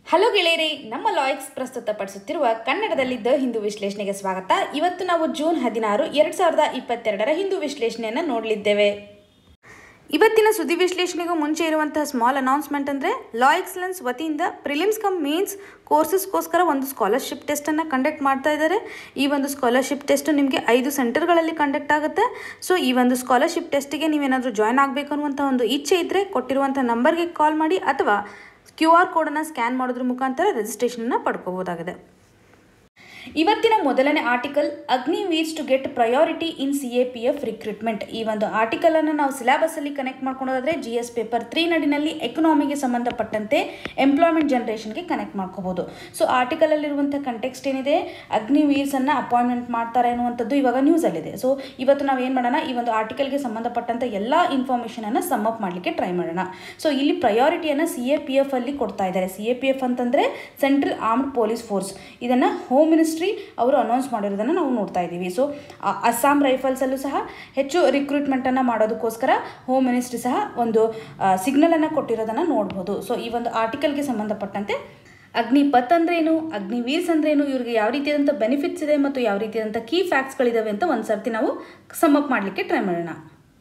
hello ಗೆಳೆಯರಿ ನಮ್ಮ ಲಾಯಕ್ಸ್ ಪ್ರಸ್ತುತಪಡಿಸುತ್ತಿರುವ ಕನ್ನಡದಲ್ಲಿ the Hindu ವಿಶ್ಲೇಷಣೆಗೆ ಸ್ವಾಗತ ಇವತ್ತು ನಾವು ಜೂನ್ ಹದಿನಾರು ಎರಡು ಸಾವಿರದ ಇಪ್ಪತ್ತೆರಡರ ಹಿಂದೂ ವಿಶ್ಲೇಷಣೆಯನ್ನು ನೋಡಲಿದ್ದೇವೆ ಇವತ್ತಿನ ಸುದ್ದಿ ವಿಶ್ಲೇಷಣೆಗೂ ಮುಂಚೆ ಇರುವಂತಹ ಸ್ಮಾಲ್ ಅನೌನ್ಸ್ಮೆಂಟ್ ಅಂದರೆ ಲಾ ಎಕ್ಸಲೆನ್ಸ್ ವತಿಯಿಂದ ಪ್ರಿಲಿಮ್ಸ್ ಕಮ್ ಮೇನ್ಸ್ ಕೋರ್ಸಸ್ಗೋಸ್ಕರ ಒಂದು ಸ್ಕಾಲರ್ಶಿಪ್ ಟೆಸ್ಟನ್ನು ಕಂಡಕ್ಟ್ ಮಾಡ್ತಾ ಇದ್ದಾರೆ ಈ ಒಂದು ಸ್ಕಾಲರ್ಶಿಪ್ ಟೆಸ್ಟು ನಿಮಗೆ ಐದು ಸೆಂಟರ್ಗಳಲ್ಲಿ ಕಂಡಕ್ಟ್ ಆಗುತ್ತೆ ಸೊ ಈ ಒಂದು ಸ್ಕಾಲರ್ಶಿಪ್ ಟೆಸ್ಟಿಗೆ ನೀವೇನಾದರೂ ಜಾಯ್ನ್ ಆಗಬೇಕು ಅನ್ನುವಂಥ ಒಂದು ಇಚ್ಛೆ ಇದ್ದರೆ ಕೊಟ್ಟಿರುವಂಥ ನಂಬರ್ಗೆ ಕಾಲ್ ಮಾಡಿ ಅಥವಾ ಕ್ಯೂ ಆರ್ ಕೋಡನ್ನು ಸ್ಕ್ಯಾನ್ ಮಾಡೋದ್ರ ಮುಖಾಂತರ ರಿಜಿಸ್ಟ್ರೇಷನನ್ನು ಪಡ್ಕೋಬೋದಾಗಿದೆ ಇವತ್ತಿನ ಮೊದಲನೇ article Agniveers to get priority in C A P F recruitment ಈ ಒಂದು ಆರ್ಟಿಕಲನ್ನು ನಾವು ಸಿಲೆಬಸ್ಸಲ್ಲಿ ಕನೆಕ್ಟ್ ಮಾಡ್ಕೊಳೋದಾದ್ರೆ ಜಿ ಎಸ್ ಪೇಪರ್ ತ್ರೀ ನಡಿನಲ್ಲಿ ಎಕನಾಮಿಗೆ ಸಂಬಂಧಪಟ್ಟಂತೆ ಎಂಪ್ಲಾಯ್ಮೆಂಟ್ ಜನ್ರೇಷನ್ಗೆ ಕನೆಕ್ಟ್ ಮಾಡ್ಕೋಬೋದು ಸೊ ಆರ್ಟಿಕಲಲ್ಲಿರುವಂಥ ಕಂಟೆಕ್ಸ್ಟ್ ಏನಿದೆ ಅಗ್ನಿ ವೀರ್ಸನ್ನು ಅಪಾಯಿಂಟ್ಮೆಂಟ್ ಮಾಡ್ತಾರೆ ಅನ್ನುವಂಥದ್ದು ಇವಾಗ ನ್ಯೂಸಲ್ಲಿದೆ ಸೊ ಇವತ್ತು ನಾವು ಏನು ಮಾಡೋಣ ಈ ಒಂದು ಆರ್ಟಿಕಲ್ಗೆ ಸಂಬಂಧಪಟ್ಟಂಥ ಎಲ್ಲ ಇನ್ಫಾರ್ಮೇಷನನ್ನು ಸಮ್ ಅಪ್ ಮಾಡಲಿಕ್ಕೆ ಟ್ರೈ ಮಾಡೋಣ ಸೊ ಇಲ್ಲಿ ಪ್ರಯಾರಿಟಿಯನ್ನು ಸಿ ಎ ಪಿ ಎಫ್ ಅಲ್ಲಿ ಕೊಡ್ತಾ ಇದ್ದಾರೆ ಸಿ ಎ ಪಿ ಎಫ್ ಅಂತಂದರೆ ಸೆಂಟ್ರಲ್ ಆರ್ಮ್ಡ್ ಪೊಲೀಸ್ ಫೋರ್ಸ್ ಇದನ್ನು ಹೋಮ್ ಮಿನಿಸ್ಟ್ರಿ ಅವರು ಅನೌನ್ಸ್ ಮಾಡಿರೋದನ್ನು ನಾವು ನೋಡ್ತಾ ಇದ್ದೀವಿ ಸೊ ಅಸ್ಸಾಂ ರೈಫಲ್ಸಲ್ಲೂ ಸಹ ಹೆಚ್ಚು ರಿಕ್ರೂಟ್ಮೆಂಟನ್ನು ಮಾಡೋದಕ್ಕೋಸ್ಕರ ಹೋಮ್ ಮಿನಿಸ್ಟ್ರಿ ಸಹ ಒಂದು ಸಿಗ್ನಲನ್ನು ಕೊಟ್ಟಿರೋದನ್ನು ನೋಡ್ಬೋದು ಸೊ ಈ ಒಂದು ಆರ್ಟಿಕಲ್ಗೆ ಸಂಬಂಧಪಟ್ಟಂತೆ ಅಗ್ನಿಪಥ್ ಅಂದ್ರೇನು ಅಗ್ನಿವೀರ್ಸ್ ಅಂದ್ರೇನು ಇವ್ರಿಗೆ ಯಾವ ರೀತಿಯಾದಂಥ ಬೆನಿಫಿಟ್ಸ್ ಇದೆ ಮತ್ತು ಯಾವ ರೀತಿಯಾದಂಥ ಕೀ ಫ್ಯಾಕ್ಟ್ಸ್ಗಳಿದಾವೆ ಅಂತ ಒಂದು ಸರ್ತಿ ನಾವು ಸಮ್ ಅಪ್ ಮಾಡಲಿಕ್ಕೆ ಟ್ರೈ ಮಾಡೋಣ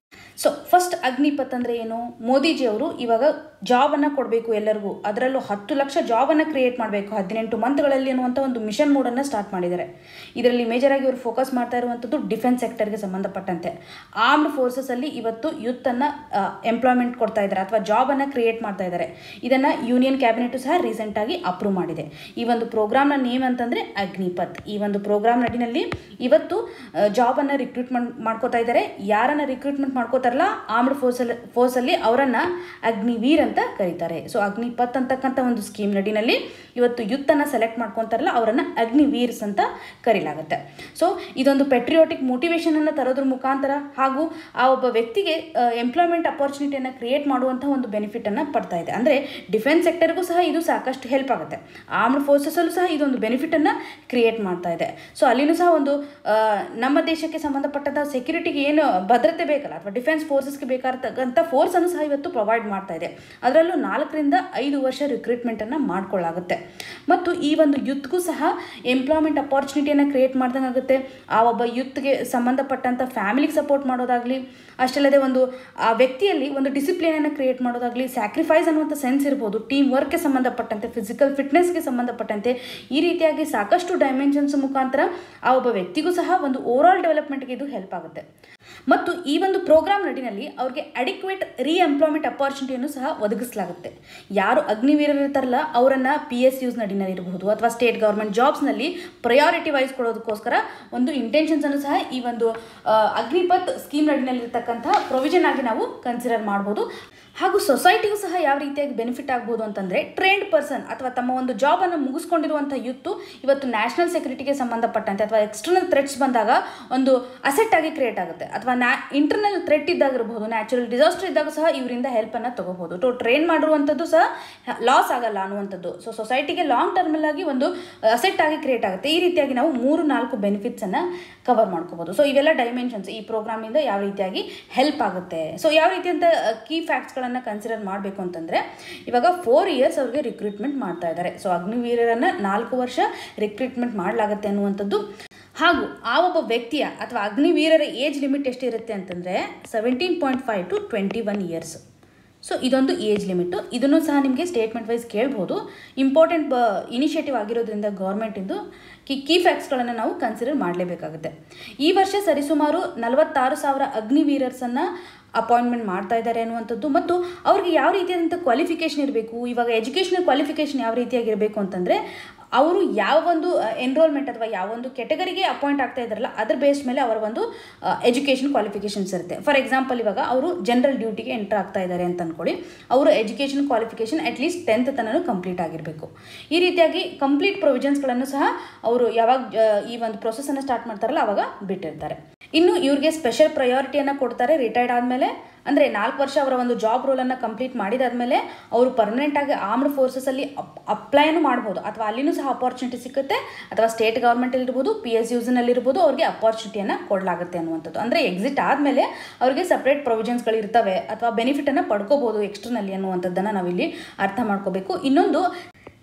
ಸೊ ಫಸ್ಟ್ ಅಗ್ನಿಪಥ್ ಅಂದರೆ ಏನು ಮೋದಿಜಿ ಅವರು ಇವಾಗ ಜಾಬನ್ನು ಕೊಡಬೇಕು ಎಲ್ಲರಿಗೂ ಅದರಲ್ಲೂ ಹತ್ತು ಲಕ್ಷ ಜಾಬನ್ನು ಕ್ರಿಯೇಟ್ ಮಾಡಬೇಕು ಹದಿನೆಂಟು ಮಂತ್ಗಳಲ್ಲಿ ಅನ್ನುವಂಥ ಒಂದು ಮಿಷನ್ ಮೋಡನ್ನು ಸ್ಟಾರ್ಟ್ ಮಾಡಿದ್ದಾರೆ ಇದರಲ್ಲಿ ಮೇಜರಾಗಿ ಇವರು ಫೋಕಸ್ ಮಾಡ್ತಾ ಇರುವಂಥದ್ದು ಡಿಫೆನ್ಸ್ ಸೆಕ್ಟರ್ಗೆ ಸಂಬಂಧಪಟ್ಟಂತೆ ಆರ್ಮ್ಡ್ ಫೋರ್ಸಸಲ್ಲಿ ಇವತ್ತು ಯೂತನ್ನು ಎಂಪ್ಲಾಯ್ಮೆಂಟ್ ಕೊಡ್ತಾ ಇದ್ದಾರೆ ಅಥವಾ ಜಾಬನ್ನು ಕ್ರಿಯೇಟ್ ಮಾಡ್ತಾ ಇದ್ದಾರೆ ಇದನ್ನು ಯೂನಿಯನ್ ಕ್ಯಾಬಿನೆಟು ಸಹ ರೀಸೆಂಟಾಗಿ ಅಪ್ರೂವ್ ಮಾಡಿದೆ ಈ ಒಂದು ಪ್ರೋಗ್ರಾಮ್ನ ನೇಮ್ ಅಂತಂದರೆ ಅಗ್ನಿಪಥ್ ಈ ಒಂದು ಪ್ರೋಗ್ರಾಮ್ ನಡಿನಲ್ಲಿ ಇವತ್ತು ಜಾಬನ್ನು ರಿಕ್ರೂಟ್ಮೆಂಟ್ ಮಾಡ್ಕೋತಾ ಇದ್ದಾರೆ ಯಾರನ್ನು ರಿಕ್ರೂಟ್ಮೆಂಟ್ ಮಾಡ್ಕೋತಾರಲ್ಲ ಆರ್ಮ್ಡ್ ಫೋರ್ಸಲ್ಲಿ ಫೋರ್ಸಲ್ಲಿ ಅವರನ್ನು ಅಗ್ನಿವೀರ್ ಅಂತ ಕರೀತಾರೆ ಸೊ ಅಗ್ನಿಪಥ್ ಅಂತಕ್ಕಂಥ ಒಂದು ಸ್ಕೀಮ್ ನಡಿನಲ್ಲಿ ಇವತ್ತು ಯುತ್ತನ್ನು ಸೆಲೆಕ್ಟ್ ಮಾಡ್ಕೊತಾರಲ್ಲ ಅವರನ್ನು ಅಗ್ನಿವೀರ್ಸ್ ಅಂತ ಕರೀಲಾಗುತ್ತೆ ಸೊ ಇದೊಂದು ಪೆಟ್ರಿಯೋಟಿಕ್ ಮೋಟಿವೇಶನನ್ನು ತರೋದ್ರ ಮುಖಾಂತರ ಹಾಗೂ ಆ ಒಬ್ಬ ವ್ಯಕ್ತಿಗೆ ಎಂಪ್ಲಾಯ್ಮೆಂಟ್ ಅಪಾರ್ಚುನಿಟಿಯನ್ನು ಕ್ರಿಯೇಟ್ ಮಾಡುವಂಥ ಒಂದು ಬೆನಿಫಿಟನ್ನು ಪಡ್ತಾ ಇದೆ ಅಂದರೆ ಡಿಫೆನ್ಸ್ ಸೆಕ್ಟರ್ಗೂ ಸಹ ಇದು ಸಾಕಷ್ಟು ಹೆಲ್ಪ್ ಆಗುತ್ತೆ ಆರ್ಮ್ಡ್ ಫೋರ್ಸಸಲ್ಲೂ ಸಹ ಇದೊಂದು ಬೆನಿಫಿಟನ್ನು ಕ್ರಿಯೇಟ್ ಮಾಡ್ತಾ ಇದೆ ಸೊ ಅಲ್ಲಿನೂ ಸಹ ಒಂದು ನಮ್ಮ ದೇಶಕ್ಕೆ ಸಂಬಂಧಪಟ್ಟಂಥ ಸೆಕ್ಯೂರಿಟಿಗೆ ಏನು ಭದ್ರತೆ ಬೇಕಲ್ಲ ಅಥವಾ ಡಿಫೆನ್ಸ್ ಫೋರ್ಸಸ್ಗೆ ಬೇಕಾದಂಥ ಫೋರ್ಸನ್ನು ಸಹ ಇವತ್ತು ಪ್ರೊವೈಡ್ ಮಾಡ್ತಾ ಇದೆ ಅದರಲ್ಲೂ ನಾಲ್ಕರಿಂದ ಐದು ವರ್ಷ ರಿಕ್ರೂಟ್ಮೆಂಟನ್ನು ಮಾಡ್ಕೊಳ್ಳಾಗುತ್ತೆ ಮತ್ತು ಈ ಒಂದು ಯುತ್ಗೂ ಸಹ ಎಂಪ್ಲಾಯ್ಮೆಂಟ್ ಅಪಾರ್ಚುನಿಟಿಯನ್ನು ಕ್ರಿಯೇಟ್ ಮಾಡ್ದಂಗೆ ಆಗುತ್ತೆ ಆ ಒಬ್ಬ ಯುತ್ಗೆ ಸಂಬಂಧಪಟ್ಟಂಥ ಫ್ಯಾಮಿಲಿಗೆ ಸಪೋರ್ಟ್ ಮಾಡೋದಾಗಲಿ ಅಷ್ಟಲ್ಲದೆ ಒಂದು ಆ ವ್ಯಕ್ತಿಯಲ್ಲಿ ಒಂದು ಡಿಸಿಪ್ಲಿನನ್ನು ಕ್ರಿಯೇಟ್ ಮಾಡೋದಾಗಲಿ ಸ್ಯಾಕ್ರಿಫೈಸ್ ಅನ್ನುವಂಥ ಸೆನ್ಸ್ ಇರ್ಬೋದು ಟೀಮ್ ವರ್ಕ್ಗೆ ಸಂಬಂಧಪಟ್ಟಂತೆ ಫಿಸಿಕಲ್ ಫಿಟ್ನೆಸ್ಗೆ ಸಂಬಂಧಪಟ್ಟಂತೆ ಈ ರೀತಿಯಾಗಿ ಸಾಕಷ್ಟು ಡೈಮೆನ್ಷನ್ಸ್ ಮುಖಾಂತರ ಆ ಒಬ್ಬ ವ್ಯಕ್ತಿಗೂ ಸಹ ಒಂದು ಓವರ್ ಆಲ್ ಡೆವಲಪ್ಮೆಂಟ್ಗೆ ಇದು ಹೆಲ್ಪ್ ಆಗುತ್ತೆ ಮತ್ತು ಈ ಒಂದು ಪ್ರೋಗ್ರಾಮ್ ನಡಿನಲ್ಲಿ ಅವ್ರಿಗೆ ಅಡಿಕ್ವೇಟ್ ರೀ ಎಂಪ್ಲಾಯ್ಮೆಂಟ್ ಅಪಾರ್ಚುನಿಟಿಯನ್ನು ಸಹ ಒದಗಿಸಲಾಗುತ್ತೆ ಯಾರು ಅಗ್ನಿವೀರರು ಇರ್ತಾರಲ್ಲ ಅವರನ್ನು ಪಿ ಎಸ್ ಯೂಸ್ ನಡಿನಲ್ಲಿ ಇರಬಹುದು ಅಥವಾ ಸ್ಟೇಟ್ ಗೌರ್ಮೆಂಟ್ ಜಾಬ್ಸ್ನಲ್ಲಿ ಪ್ರಯಾರಿಟಿ ವೈಸ್ ಕೊಡೋದಕ್ಕೋಸ್ಕರ ಒಂದು ಇಂಟೆನ್ಷನ್ಸನ್ನು ಸಹ ಈ ಒಂದು ಅಗ್ನಿಪಥ್ ಸ್ಕೀಮ್ ನಡಿನಲ್ಲಿರ್ತಕ್ಕಂಥ ಪ್ರೊವಿಷನ್ ಆಗಿ ನಾವು ಕನ್ಸಿಡರ್ ಮಾಡ್ಬೋದು ಹಾಗೂ ಸೊಸೈಟಿಗೂ ಸಹ ಯಾವ ರೀತಿಯಾಗಿ ಬೆನಿಫಿಟ್ ಆಗ್ಬೋದು ಅಂತಂದರೆ ಟ್ರೈನ್ಡ್ ಪರ್ಸನ್ ಅಥವಾ ತಮ್ಮ ಒಂದು ಜಾಬನ್ನು ಮುಗಿಸ್ಕೊಂಡಿರುವಂಥ ಯುತ್ತು ಇವತ್ತು ನ್ಯಾಷನಲ್ ಸೆಕ್ಯೂರಿಟಿಗೆ ಸಂಬಂಧಪಟ್ಟಂತೆ ಅಥವಾ ಎಕ್ಸ್ಟರ್ನಲ್ ಥ್ರೆಟ್ಸ್ ಬಂದಾಗ ಒಂದು ಅಸೆಟ್ ಆಗಿ ಕ್ರಿಯೇಟ್ ಆಗುತ್ತೆ ಅಥವಾ ನ್ಯಾ ಇಂಟರ್ನಲ್ ಥ್ರೆಟ್ ಇದ್ದಾಗ ಇರಬಹುದು ನ್ಯಾಚುರಲ್ ಡಿಸಾಸ್ಟರ್ ಇದ್ದಾಗ ಸಹ ಇವರಿಂದ ಹೆಲ್ಪನ್ನು ತಗೋಬಹುದು ಟು ಟ್ರೈನ್ ಮಾಡಿರುವಂಥದ್ದು ಸಹ ಲಾಸ್ ಆಗಲ್ಲ ಅನ್ನುವಂಥದ್ದು ಸೊ ಸೊಸೈಟಿಗೆ ಲಾಂಗ್ ಟರ್ಮಲ್ ಆಗಿ ಒಂದು ಅಸೆಟ್ ಆಗಿ ಕ್ರಿಯೇಟ್ ಆಗುತ್ತೆ ಈ ರೀತಿಯಾಗಿ ನಾವು ಮೂರು ನಾಲ್ಕು ಬೆನಿಫಿಟ್ಸನ್ನು ಕವರ್ ಮಾಡ್ಕೋಬೋದು ಸೊ ಇವೆಲ್ಲ ಡೈಮೆನ್ಷನ್ಸ್ ಈ ಪ್ರೋಗ್ರಾಮಿಂದ ಯಾವ ರೀತಿಯಾಗಿ ಹೆಲ್ಪ್ ಆಗುತ್ತೆ ಸೊ ಯಾವ ರೀತಿಯಂಥ ಕೀ ಫ್ಯಾಕ್ಟ್ಸ್ಗಳನ್ನು ಕನ್ಸಿಡರ್ ಮಾಡಬೇಕು ಅಂತಂದರೆ ಇವಾಗ ಫೋರ್ ಇಯರ್ಸ್ ಅವ್ರಿಗೆ ರಿಕ್ರೂಟ್ಮೆಂಟ್ ಮಾಡ್ತಾ ಇದ್ದಾರೆ ಸೊ ಅಗ್ನಿವೀರರನ್ನು ನಾಲ್ಕು ವರ್ಷ ರಿಕ್ರೂಟ್ಮೆಂಟ್ ಮಾಡಲಾಗುತ್ತೆ ಅನ್ನುವಂಥದ್ದು ಹಾಗೂ ಆ ಒಬ್ಬ ವ್ಯಕ್ತಿಯ ಅಥವಾ ಅಗ್ನಿವೀರರ ಏಜ್ ಲಿಮಿಟ್ ಎಷ್ಟಿರುತ್ತೆ ಅಂತಂದರೆ seventeen point five to twenty one years so ಇದೊಂದು ಏಜ್ ಲಿಮಿಟು ಇದನ್ನು ಸಹ ನಿಮಗೆ ಸ್ಟೇಟ್ಮೆಂಟ್ ವೈಸ್ ಕೇಳ್ಬೋದು ಇಂಪಾರ್ಟೆಂಟ್ ಬ ಇನಿಷಿಯೇಟಿವ್ ಆಗಿರೋದ್ರಿಂದ ಗೌರ್ಮೆಂಟಿಂದು ಕಿ ಕೀ ಫ್ಯಾಕ್ಟ್ಸ್ಗಳನ್ನು ನಾವು ಕನ್ಸಿಡರ್ ಮಾಡಲೇಬೇಕಾಗುತ್ತೆ ಈ ವರ್ಷ ಸರಿಸುಮಾರು ನಲವತ್ತಾರು ಸಾವಿರ ಅಗ್ನಿವೀರರ್ಸನ್ನು ಅಪಾಯಿಂಟ್ಮೆಂಟ್ ಮಾಡ್ತಾ ಇದ್ದಾರೆ ಅನ್ನುವಂಥದ್ದು ಮತ್ತು ಅವ್ರಿಗೆ ಯಾವ ರೀತಿಯಾದಂಥ ಕ್ವಾಲಿಫಿಕೇಷನ್ ಇರಬೇಕು ಇವಾಗ ಎಜುಕೇಷನಲ್ ಕ್ವಾಲಿಫಿಕೇಷನ್ ಯಾವ ರೀತಿಯಾಗಿರಬೇಕು ಅಂತಂದರೆ ಅವರು ಯಾವ ಒಂದು ಎನ್ರೋಲ್ಮೆಂಟ್ ಅಥವಾ ಯಾವ ಒಂದು ಕೆಟಗರಿಗೆ ಅಪಾಯಿಂಟ್ ಆಗ್ತಾ ಇದ್ದಾರಲ್ಲ ಅದ್ರ ಬೇಸ್ ಮೇಲೆ ಅವರ ಒಂದು ಎಜುಕೇಷನ್ ಕ್ವಾಲಿಫಿಕೇಷನ್ಸ್ ಇರುತ್ತೆ ಫಾರ್ ಎಕ್ಸಾಂಪಲ್ ಇವಾಗ ಅವರು ಜನರಲ್ ಡ್ಯೂಟಿಗೆ ಎಂಟರ್ ಆಗ್ತಾ ಇದ್ದಾರೆ ಅಂತ ಅಂದ್ಕೊಳ್ಳಿ ಅವರು ಎಜುಕೇಷನ್ ಕ್ವಾಲಿಫಿಕೇಷನ್ ಅಟ್ಲೀಸ್ಟ್ ಟೆಂತ್ ತನಕ ಕಂಪ್ಲೀಟ್ ಆಗಿರಬೇಕು ಈ ರೀತಿಯಾಗಿ ಕಂಪ್ಲೀಟ್ ಪ್ರೊವಿಷನ್ಸ್ಗಳನ್ನು ಸಹ ಅವರು ಯಾವಾಗ ಈ ಒಂದು ಪ್ರೊಸೆಸನ್ನು ಸ್ಟಾರ್ಟ್ ಮಾಡ್ತಾರಲ್ಲ ಅವಾಗ ಬಿಟ್ಟಿರ್ತಾರೆ ಇನ್ನು ಇವ್ರಿಗೆ ಸ್ಪೆಷಲ್ ಪ್ರಯಾರಿಟಿಯನ್ನು ಕೊಡ್ತಾರೆ ರಿಟೈರ್ಡ್ ಆದಮೇಲೆ ಅಂದರೆ ನಾಲ್ಕು ವರ್ಷ ಅವರ ಒಂದು ಜಾಬ್ ರೋಲನ್ನು ಕಂಪ್ಲೀಟ್ ಮಾಡಿದಾದ್ಮೇಲೆ ಅವರು ಪರ್ಮನೆಂಟಾಗಿ ಆರ್ಮ್ಡ್ ಫೋರ್ಸಸಲ್ಲಿ ಅಪ್ ಅಪ್ಲೈನು ಮಾಡ್ಬೋದು ಅಥವಾ ಅಲ್ಲಿನೂ ಸಹ ಅಪಾರ್ಚುನಿಟಿ ಸಿಗುತ್ತೆ ಅಥವಾ ಸ್ಟೇಟ್ ಗೌರ್ಮೆಂಟಲ್ಲಿರ್ಬೋದು ಪಿ ಎಸ್ ಯೂಸ್ನಲ್ಲಿರ್ಬೋದು ಅವ್ರಿಗೆ ಅಪಾರ್ಚುನಿಟಿಯನ್ನು ಕೊಡಲಾಗುತ್ತೆ ಅನ್ನುವಂಥದ್ದು ಅಂದರೆ ಎಕ್ಸಿಟ್ ಆದಮೇಲೆ ಅವ್ರಿಗೆ ಸಪ್ರೇಟ್ ಪ್ರೊವಿಷನ್ಸ್ಗಳು ಇರ್ತವೆ ಅಥವಾ ಬೆನಿಫಿಟನ್ನು ಪಡ್ಕೋಬೋದು ಎಕ್ಸ್ಟರ್ನಲ್ಲಿ ಅನ್ನುವಂಥದ್ದನ್ನು ನಾವಿಲ್ಲಿ ಅರ್ಥ ಮಾಡ್ಕೋಬೇಕು ಇನ್ನೊಂದು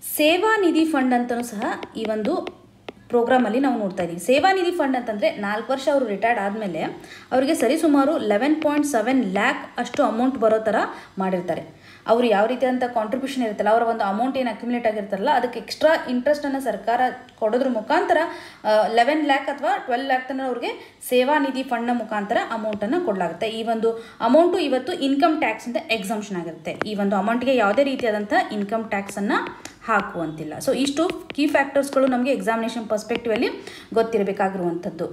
ಸೇವಾ ನಿಧಿ ಫಂಡ್ ಅಂತಲೂ ಸಹ ಈ ಒಂದು ಪ್ರೋಗ್ರಾಮಲ್ಲಿ ನಾವು ನೋಡ್ತಾ ಇದ್ದೀವಿ ಸೇವಾ ನಿಧಿ ಫಂಡ್ ಅಂತಂದರೆ ನಾಲ್ಕು ವರ್ಷ ಅವರು ರಿಟೈರ್ಡ್ ಆದಮೇಲೆ ಅವರಿಗೆ ಸರಿಸುಮಾರು ಲೆವೆನ್ ಪಾಯಿಂಟ್ ಸೆವೆನ್ ಲ್ಯಾಕ್ ಅಷ್ಟು ಅಮೌಂಟ್ ಬರೋ ಥರ ಮಾಡಿರ್ತಾರೆ ಅವರು ಯಾವ ರೀತಿಯಾದಂಥ ಕಾಂಟ್ರಿಬ್ಯೂಷನ್ ಇರುತ್ತಲ್ಲ ಅವರ ಒಂದು ಅಮೌಂಟ್ ಏನು ಅಕ್ಯುಮುಲೇಟ್ ಆಗಿರ್ತಾರಲ್ಲ ಅದಕ್ಕೆ ಎಕ್ಸ್ಟ್ರಾ ಇಂಟ್ರೆಸ್ಟನ್ನು ಸರ್ಕಾರ ಕೊಡೋದ್ರ ಮುಖಾಂತರ ಲೆವೆನ್ ಲ್ಯಾಕ್ ಅಥವಾ ಟ್ವೆಲ್ ಲ್ಯಾಕ್ ತನಕ ಅವ್ರಿಗೆ ಸೇವಾ ನಿಧಿ ಫಂಡ್ನ ಮುಖಾಂತರ ಅಮೌಂಟನ್ನು ಕೊಡಲಾಗುತ್ತೆ ಈ ಒಂದು ಅಮೌಂಟು ಇವತ್ತು ಇನ್ಕಮ್ ಟ್ಯಾಕ್ಸಿಂದ ಎಕ್ಸಾಮ್ಷನ್ ಆಗಿರುತ್ತೆ ಈ ಒಂದು ಅಮೌಂಟ್ಗೆ ಯಾವುದೇ ರೀತಿಯಾದಂಥ ಇನ್ಕಮ್ ಟ್ಯಾಕ್ಸನ್ನು ಹಾಕುವಂತಿಲ್ಲ ಸೊ ಇಷ್ಟು ಕೀ ಫ್ಯಾಕ್ಟರ್ಸ್ಗಳು ನಮಗೆ ಎಕ್ಸಾಮಿನೇಷನ್ ಪರ್ಸ್ಪೆಕ್ಟಿವಲ್ಲಿ ಗೊತ್ತಿರಬೇಕಾಗಿರುವಂಥದ್ದು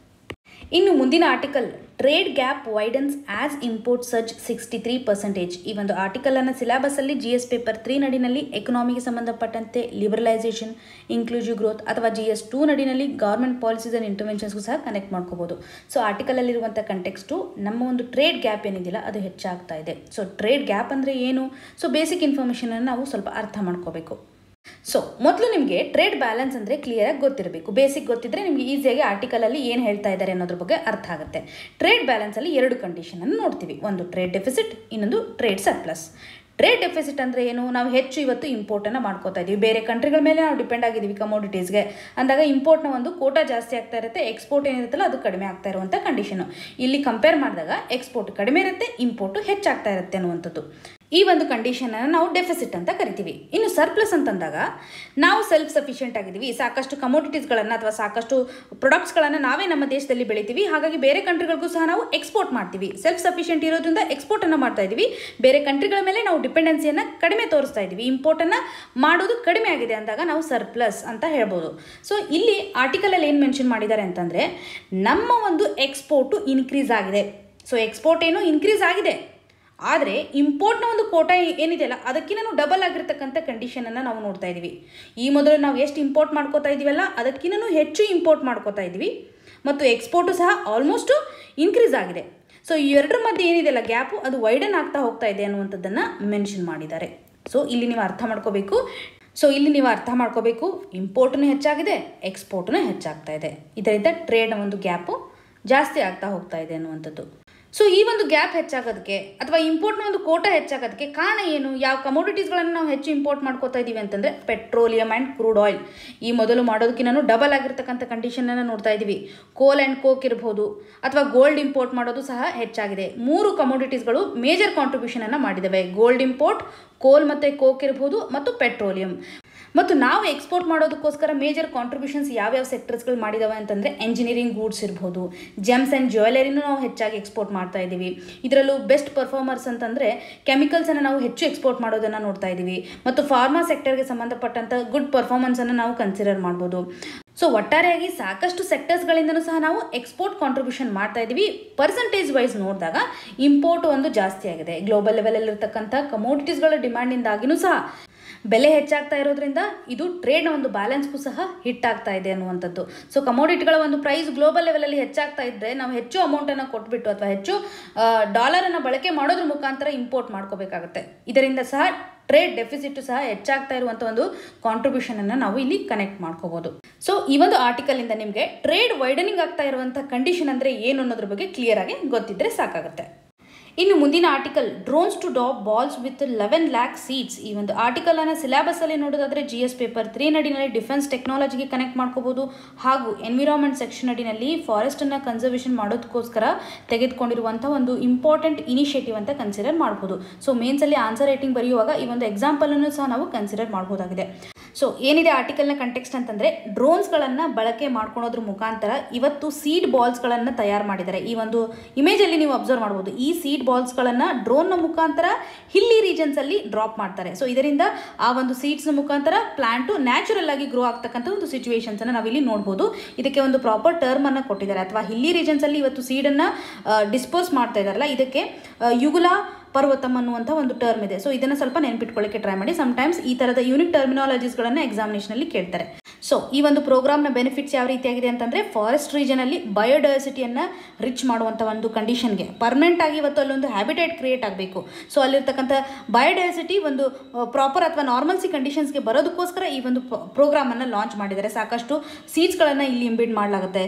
ಇನ್ನು ಮುಂದಿನ article trade gap widens as import surge sixty three percentage ಈ ಒಂದು ಆರ್ಟಿಕಲನ್ನು ಸಿಲೆಬಸ್ಸಲ್ಲಿ ಜಿ ಎಸ್ ಪೇಪರ್ ತ್ರೀ ನಡಿನಲ್ಲಿ ಎಕನಾಮಿಗೆ ಸಂಬಂಧಪಟ್ಟಂತೆ ಲಿಬರಲೈಸೇಷನ್ ಇನ್ಕ್ಲೂಸಿವ್ ಗ್ರೋತ್ ಅಥವಾ ಜಿ ಎಸ್ ಟೂ ನಡಿನಲ್ಲಿ ಗೌರ್ಮೆಂಟ್ ಪಾಲಿಸೀಸ್ ಆ್ಯಂಡ್ ಇಂಟರ್ವೆನ್ಷನ್ಸ್ಗೂ ಸಹ ಕನೆಕ್ಟ್ ಮಾಡ್ಕೋಬೋದು ಸೊ ಆರ್ಟಿಕಲಲ್ಲಿರುವಂಥ ಕಂಟೆಕ್ಸ್ಟು ನಮ್ಮ ಒಂದು ಟ್ರೇಡ್ ಗ್ಯಾಪ್ ಏನಿದೆಯಲ್ಲ ಅದು ಹೆಚ್ಚಾಗ್ತಾ ಇದೆ ಸೊ ಟ್ರೇಡ್ ಗ್ಯಾಪ್ ಅಂದರೆ ಏನು ಸೊ ಬೇಸಿಕ್ ಇನ್ಫಾರ್ಮೇಷನನ್ನು ನಾವು ಸ್ವಲ್ಪ ಅರ್ಥ ಮಾಡ್ಕೋಬೇಕು ಸೊ ಮೊದಲು ನಿಮಗೆ ಟ್ರೇಡ್ ಬ್ಯಾಲೆನ್ಸ್ ಅಂದರೆ ಕ್ಲಿಯರಾಗಿ ಗೊತ್ತಿರಬೇಕು ಬೇಸಿಕ್ ಗೊತ್ತಿದ್ರೆ ನಿಮಗೆ ಈಸಿಯಾಗಿ ಆರ್ಟಿಕಲಲ್ಲಿ ಏನು ಹೇಳ್ತಾ ಇದ್ದಾರೆ ಅನ್ನೋದ್ರ ಬಗ್ಗೆ ಅರ್ಥ ಆಗುತ್ತೆ ಟ್ರೇಡ್ ಬ್ಯಾಲೆನ್ಸಲ್ಲಿ ಎರಡು ಕಂಡೀಷನನ್ನು ನೋಡ್ತೀವಿ ಒಂದು ಟ್ರೇಡ್ ಡೆಫಿಸಿಟ್ ಇನ್ನೊಂದು ಟ್ರೇಡ್ ಸರ್ಪ್ಲಸ್ ಟ್ರೇಡ್ ಡೆಫಿಸಿಟ್ ಅಂದರೆ ಏನು ನಾವು ಹೆಚ್ಚು ಇವತ್ತು ಇಂಪೋರ್ಟನ್ನು ಮಾಡ್ಕೋತಾ ಇದ್ದೀವಿ ಬೇರೆ ಕಂಟ್ರಿಗಳ ಮೇಲೆ ನಾವು ಡಿಪೆಂಡ್ ಆಗಿದ್ದೀವಿ ಕಮೋಡಿಟೀಸ್ಗೆ ಅಂದಾಗ ಇಂಪೋರ್ಟ್ನ ಒಂದು ಕೋಟಾ ಜಾಸ್ತಿ ಆಗ್ತಾ ಇರುತ್ತೆ ಎಕ್ಸ್ಪೋರ್ಟ್ ಏನಿರುತ್ತಲ್ಲ ಅದು ಕಡಿಮೆ ಆಗ್ತಾ ಇರುವಂಥ ಕಂಡೀಷನು ಇಲ್ಲಿ ಕಂಪೇರ್ ಮಾಡಿದಾಗ ಎಕ್ಸ್ಪೋರ್ಟ್ ಕಡಿಮೆ ಇರುತ್ತೆ ಇಂಪೋರ್ಟು ಹೆಚ್ಚಾಗ್ತಾ ಇರುತ್ತೆ ಅನ್ನುವಂಥದ್ದು ಈ ಒಂದು ಕಂಡೀಷನನ್ನು ನಾವು ಡೆಫಿಸಿಟ್ ಅಂತ ಕರಿತೀವಿ ಇನ್ನು ಸರ್ಪ್ಲಸ್ ಅಂತಂದಾಗ ನಾವು ಸೆಲ್ಫ್ ಸಫಿಷಿಯೆಂಟ್ ಆಗಿದ್ದೀವಿ ಸಾಕಷ್ಟು ಕಮೋಡಿಟೀಸ್ಗಳನ್ನು ಅಥವಾ ಸಾಕಷ್ಟು ಪ್ರಾಡಕ್ಟ್ಸ್ಗಳನ್ನು ನಾವೇ ನಮ್ಮ ದೇಶದಲ್ಲಿ ಬೆಳಿತೀವಿ ಹಾಗಾಗಿ ಬೇರೆ ಕಂಟ್ರಿಗಳಿಗೂ ಸಹ ನಾವು ಎಕ್ಸ್ಪೋರ್ಟ್ ಮಾಡ್ತೀವಿ ಸೆಲ್ಫ್ ಸಫಿಷಿಯೆಂಟ್ ಇರೋದ್ರಿಂದ ಎಕ್ಸ್ಪೋರ್ಟನ್ನು ಮಾಡ್ತಾ ಇದ್ದೀವಿ ಬೇರೆ ಕಂಟ್ರಿಗಳ ಮೇಲೆ ನಾವು ಡಿಪೆಂಡೆನ್ಸಿಯನ್ನು ಕಡಿಮೆ ತೋರಿಸ್ತಾ ಇದ್ದೀವಿ ಇಂಪೋರ್ಟನ್ನು ಮಾಡೋದು ಕಡಿಮೆ ಆಗಿದೆ ಅಂದಾಗ ನಾವು ಸರ್ಪ್ಲಸ್ ಅಂತ ಹೇಳ್ಬೋದು ಸೊ ಇಲ್ಲಿ ಆರ್ಟಿಕಲಲ್ಲಿ ಏನು ಮೆನ್ಷನ್ ಮಾಡಿದ್ದಾರೆ ಅಂತಂದರೆ ನಮ್ಮ ಒಂದು ಎಕ್ಸ್ಪೋರ್ಟು ಇನ್ಕ್ರೀಸ್ ಆಗಿದೆ ಸೊ ಎಕ್ಸ್ಪೋರ್ಟ್ ಏನು ಇನ್ಕ್ರೀಸ್ ಆಗಿದೆ ಆದರೆ ಇಂಪೋರ್ಟ್ನ ಒಂದು ಕೋಟ ಏನಿದೆಯಲ್ಲ ಅದಕ್ಕಿಂತ ಡಬಲ್ ಆಗಿರ್ತಕ್ಕಂಥ ಕಂಡೀಷನನ್ನು ನಾವು ನೋಡ್ತಾ ಇದ್ದೀವಿ ಈ ಮೊದಲು ನಾವು ಎಷ್ಟು ಇಂಪೋರ್ಟ್ ಮಾಡ್ಕೋತಾ ಇದ್ದೀವಲ್ಲ ಅದಕ್ಕಿಂತ ಹೆಚ್ಚು ಇಂಪೋರ್ಟ್ ಮಾಡ್ಕೋತಾ ಇದ್ದೀವಿ ಮತ್ತು ಎಕ್ಸ್ಪೋರ್ಟು ಸಹ ಆಲ್ಮೋಸ್ಟು ಇನ್ಕ್ರೀಸ್ ಆಗಿದೆ ಸೊ ಈ ಎರಡರ ಮಧ್ಯೆ ಏನಿದೆಯಲ್ಲ ಗ್ಯಾಪು ಅದು ವೈಡನ್ ಆಗ್ತಾ ಹೋಗ್ತಾ ಇದೆ ಅನ್ನುವಂಥದ್ದನ್ನು ಮೆನ್ಷನ್ ಮಾಡಿದ್ದಾರೆ ಸೊ ಇಲ್ಲಿ ನೀವು ಅರ್ಥ ಮಾಡ್ಕೋಬೇಕು ಸೊ ಇಲ್ಲಿ ನೀವು ಅರ್ಥ ಮಾಡ್ಕೋಬೇಕು ಇಂಪೋರ್ಟ್ನು ಹೆಚ್ಚಾಗಿದೆ ಎಕ್ಸ್ಪೋರ್ಟ್ನು ಹೆಚ್ಚಾಗ್ತಾ ಇದೆ ಇದರಿಂದ ಟ್ರೇಡ್ನ ಒಂದು ಗ್ಯಾಪು ಜಾಸ್ತಿ ಆಗ್ತಾ ಹೋಗ್ತಾ ಇದೆ ಅನ್ನುವಂಥದ್ದು ಸೊ ಈ ಒಂದು ಗ್ಯಾಪ್ ಹೆಚ್ಚಾಗೋದಕ್ಕೆ ಅಥವಾ ಇಂಪೋರ್ಟ್ನ ಒಂದು ಕೋಟ ಹೆಚ್ಚಾಗೋದಕ್ಕೆ ಕಾರಣ ಏನು ಯಾವ ಕಮೋಡಿಟೀಸ್ಗಳನ್ನು ನಾವು ಹೆಚ್ಚು ಇಂಪೋರ್ಟ್ ಮಾಡ್ಕೋತಾ ಇದ್ದೀವಿ ಅಂತಂದರೆ ಪೆಟ್ರೋಲಿಯಂ ಆ್ಯಂಡ್ ಕ್ರೂಡ್ ಆಯಿಲ್ ಈ ಮೊದಲು ಮಾಡೋದಕ್ಕಿಂತ ಡಬಲ್ ಆಗಿರ್ತಕ್ಕಂಥ ಕಂಡೀಷನನ್ನು ನೋಡ್ತಾ ಇದ್ದೀವಿ ಕೋಲ್ ಆ್ಯಂಡ್ ಕೋಕ್ ಇರ್ಬೋದು ಅಥವಾ ಗೋಲ್ಡ್ ಇಂಪೋರ್ಟ್ ಮಾಡೋದು ಸಹ ಹೆಚ್ಚಾಗಿದೆ ಮೂರು ಕಮೋಡಿಟೀಸ್ಗಳು ಮೇಜರ್ ಕಾಂಟ್ರಿಬ್ಯೂಷನನ್ನು ಮಾಡಿದ್ದಾವೆ ಗೋಲ್ಡ್ ಇಂಪೋರ್ಟ್ ಕೋಲ್ ಮತ್ತು ಕೋಕ್ ಇರ್ಬೋದು ಮತ್ತು ಪೆಟ್ರೋಲಿಯಂ ಮತ್ತು ನಾವು ಎಕ್ಸ್ಪೋರ್ಟ್ ಮಾಡೋದಕ್ಕೋಸ್ಕರ ಮೇಜರ್ ಕಾಂಟ್ರಿಬ್ಯೂಷನ್ಸ್ ಯಾವ್ಯಾವ ಸೆಕ್ಟರ್ಸ್ಗಳು ಮಾಡಿದಾವೆ ಅಂತಂದರೆ ಎಂಜಿನಿಯರಿಂಗ್ ಗೂಡ್ಸ್ ಇರ್ಬೋದು ಜೆಮ್ಸ್ ಆ್ಯಂಡ್ ಜ್ಯುವೆಲರಿನೂ ನಾವು ಹೆಚ್ಚಾಗಿ ಎಕ್ಸ್ಪೋರ್ಟ್ ಮಾಡ್ತಾ ಇದ್ದೀವಿ ಇದರಲ್ಲೂ ಬೆಸ್ಟ್ ಪರ್ಫಾರ್ಮರ್ಸ್ ಅಂತಂದರೆ ಕೆಮಿಕಲ್ಸನ್ನು ನಾವು ಹೆಚ್ಚು ಎಕ್ಸ್ಪೋರ್ಟ್ ಮಾಡೋದನ್ನು ನೋಡ್ತಾ ಇದ್ದೀವಿ ಮತ್ತು ಫಾರ್ಮಾ ಸೆಕ್ಟರ್ಗೆ ಸಂಬಂಧಪಟ್ಟಂಥ ಗುಡ್ ಪರ್ಫಾರ್ಮೆನ್ಸನ್ನು ನಾವು ಕನ್ಸಿಡರ್ ಮಾಡ್ಬೋದು ಸೊ ಒಟ್ಟಾರೆಯಾಗಿ ಸಾಕಷ್ಟು ಸೆಕ್ಟರ್ಸ್ಗಳಿಂದನೂ ಸಹ ನಾವು ಎಕ್ಸ್ಪೋರ್ಟ್ ಕಾಂಟ್ರಿಬ್ಯೂಷನ್ ಮಾಡ್ತಾ ಇದ್ದೀವಿ ಪರ್ಸಂಟೇಜ್ ವೈಸ್ ನೋಡಿದಾಗ ಇಂಪೋರ್ಟ್ ಒಂದು ಜಾಸ್ತಿ ಆಗಿದೆ ಗ್ಲೋಬಲ್ ಲೆವೆಲಲ್ಲಿರ್ತಕ್ಕಂಥ ಕಮೋಡಿಟೀಸ್ಗಳ ಡಿಮ್ಯಾಂಡಿಂದಾಗಿನೂ ಸಹ ಬೆಲೆ ಹೆಚ್ಚಾಗ್ತಾ ಇರೋದ್ರಿಂದ ಇದು ಟ್ರೇಡ್ನ ಒಂದು ಬ್ಯಾಲೆನ್ಸ್ಗೂ ಸಹ ಹಿಟ್ ಆಗ್ತಾ ಇದೆ ಅನ್ನುವಂಥದ್ದು ಸೊ ಕಮೋಡಿಟಿಗಳ ಒಂದು ಪ್ರೈಸ್ ಗ್ಲೋಬಲ್ ಲೆವೆಲಲ್ಲಿ ಹೆಚ್ಚಾಗ್ತಾ ಇದ್ದರೆ ನಾವು ಹೆಚ್ಚು ಅಮೌಂಟನ್ನು ಕೊಟ್ಬಿಟ್ಟು ಅಥವಾ ಹೆಚ್ಚು ಡಾಲರನ್ನು ಬಳಕೆ ಮಾಡೋದ್ರ ಮುಖಾಂತರ ಇಂಪೋರ್ಟ್ ಮಾಡ್ಕೋಬೇಕಾಗುತ್ತೆ ಇದರಿಂದ ಸಹ ಟ್ರೇಡ್ ಡೆಫಿಸಿಟ್ ಸಹ ಹೆಚ್ಚಾಗ್ತಾ ಇರುವಂಥ ಒಂದು ಕಾಂಟ್ರಿಬ್ಯೂಷನನ್ನು ನಾವು ಇಲ್ಲಿ ಕನೆಕ್ಟ್ ಮಾಡ್ಕೋಬೋದು ಸೊ ಈ ಒಂದು ಆರ್ಟಿಕಲಿಂದ ನಿಮಗೆ ಟ್ರೇಡ್ ವೈಡನಿಂಗ್ ಆಗ್ತಾ ಇರುವಂಥ ಕಂಡೀಷನ್ ಅಂದರೆ ಏನು ಅನ್ನೋದ್ರ ಬಗ್ಗೆ ಕ್ಲಿಯರ್ ಆಗಿ ಗೊತ್ತಿದ್ರೆ ಸಾಕಾಗುತ್ತೆ ಇನ್ನು ಮುಂದಿನ article drones to drop balls with eleven lakh seeds ಈ ಒಂದು ಆರ್ಟಿಕಲನ್ನು ಸಿಲೆಬಸ್ಸಲ್ಲಿ ನೋಡೋದಾದರೆ ಜಿ ಎಸ್ ಪೇಪರ್ ತ್ರೀ ನಡಿನಲ್ಲಿ ಡಿಫೆನ್ಸ್ ಟೆಕ್ನಾಲಜಿಗೆ ಕನೆಕ್ಟ್ ಮಾಡ್ಕೋಬೋದು ಹಾಗೂ ಎನ್ವಿರಾನ್ಮೆಂಟ್ ಸೆಕ್ಷನ್ ಅಡಿನಲ್ಲಿ ಫಾರೆಸ್ಟನ್ನು ಕನ್ಸರ್ವೇಷನ್ ಮಾಡೋದಕ್ಕೋಸ್ಕರ ತೆಗೆದುಕೊಂಡಿರುವಂಥ ಒಂದು ಇಂಪಾರ್ಟೆಂಟ್ ಇನಿಷಿಯೇಟಿವ್ ಅಂತ ಕನ್ಸಿಡರ್ ಮಾಡ್ಬೋದು ಸೊ ಮೇನ್ಸಲ್ಲಿ ಆನ್ಸರ್ ರೈಟಿಂಗ್ ಬರೆಯುವಾಗ ಈ ಒಂದು ಎಕ್ಸಾಂಪಲನ್ನು ಸಹ ನಾವು ಕನ್ಸಿಡರ್ ಮಾಡ್ಬೋದಾಗಿದೆ ಸೊ ಏನಿದೆ ಆರ್ಟಿಕಲ್ನ ಕಂಟೆಕ್ಸ್ಟ್ ಅಂತಂದರೆ ಡ್ರೋನ್ಸ್ಗಳನ್ನು ಬಳಕೆ ಮಾಡ್ಕೊಳೋದ್ರ ಮುಖಾಂತರ ಇವತ್ತು ಸೀಡ್ ಬಾಲ್ಸ್ಗಳನ್ನು ತಯಾರು ಮಾಡಿದ್ದಾರೆ ಈ ಒಂದು ಇಮೇಜಲ್ಲಿ ನೀವು ಅಬ್ಸರ್ವ್ ಮಾಡ್ಬೋದು ಈ ಸೀಡ್ ಬಾಲ್ಸ್ಗಳನ್ನು ಡ್ರೋನ್ನ ಮುಖಾಂತರ ಹಿಲ್ಲಿ ರೀಜನ್ಸಲ್ಲಿ ಡ್ರಾಪ್ ಮಾಡ್ತಾರೆ ಸೊ ಇದರಿಂದ ಆ ಒಂದು ಸೀಡ್ಸ್ನ ಮುಖಾಂತರ ಪ್ಲಾಂಟು ನ್ಯಾಚುರಲ್ ಆಗಿ ಗ್ರೋ ಆಗ್ತಕ್ಕಂಥ ಒಂದು ಸಿಚುವೇಶನ್ಸನ್ನು ನಾವಿಲ್ಲಿ ನೋಡ್ಬೋದು ಇದಕ್ಕೆ ಒಂದು ಪ್ರಾಪರ್ ಟರ್ಮನ್ನು ಕೊಟ್ಟಿದ್ದಾರೆ ಅಥವಾ ಹಿಲ್ಲಿ ರೀಜನ್ಸಲ್ಲಿ ಇವತ್ತು ಸೀಡನ್ನು ಡಿಸ್ಪೋಸ್ ಮಾಡ್ತಾ ಇದ್ದಾರಲ್ಲ ಇದಕ್ಕೆ ಯುಗುಲ ಪರ್ವತಮ್ ಅನ್ನುವಂಥ ಒಂದು ಟರ್ಮ್ ಇದೆ ಸೊ ಇದನ್ನು ಸ್ವಲ್ಪ ನೆನ್ಪಿಟ್ಕೊಳ್ಳಿಕ್ಕೆ ಟ್ರೈ ಮಾಡಿ ಸಮ್ಟೈಮ್ಸ್ ಈ ಥರದ ಯೂನಿಕ್ ಟರ್ಮಿನಾಲಜೀಸ್ಗಳನ್ನು ಎಕ್ಸಾಮಿನೇಷನಲ್ಲಿ ಕೇಳ್ತಾರೆ ಸೊ ಈ ಒಂದು ಪ್ರೋಗ್ರಾಮ್ನ ಬೆನಿಫಿಟ್ಸ್ ಯಾವ ರೀತಿಯಾಗಿದೆ ಅಂತಂದರೆ ಫಾರೆಸ್ಟ್ ರೀಜನಲ್ಲಿ ಬಯೋಡೈವರ್ಸಿಟಿಯನ್ನು ರಿಚ್ ಮಾಡುವಂಥ ಒಂದು ಕಂಡೀಷನ್ಗೆ ಪರ್ಮನೆಂಟ್ ಆಗಿ ಇವತ್ತು ಅಲ್ಲೊಂದು ಹ್ಯಾಬಿಟೇಟ್ ಕ್ರಿಯೇಟ್ ಆಗಬೇಕು ಸೊ ಅಲ್ಲಿರ್ತಕ್ಕಂಥ ಬಯೋಡೈವರ್ಸಿಟಿ ಒಂದು ಪ್ರಾಪರ್ ಅಥವಾ ನಾರ್ಮಲ್ಸಿ ಕಂಡೀಷನ್ಸ್ಗೆ ಬರೋದಕ್ಕೋಸ್ಕರ ಈ ಒಂದು ಪ್ರೋಗ್ರಾಮನ್ನು ಲಾಂಚ್ ಮಾಡಿದ್ದಾರೆ ಸಾಕಷ್ಟು ಸೀಟ್ಸ್ಗಳನ್ನು ಇಲ್ಲಿ ಇಂಬಿಡ್ ಮಾಡಲಾಗುತ್ತೆ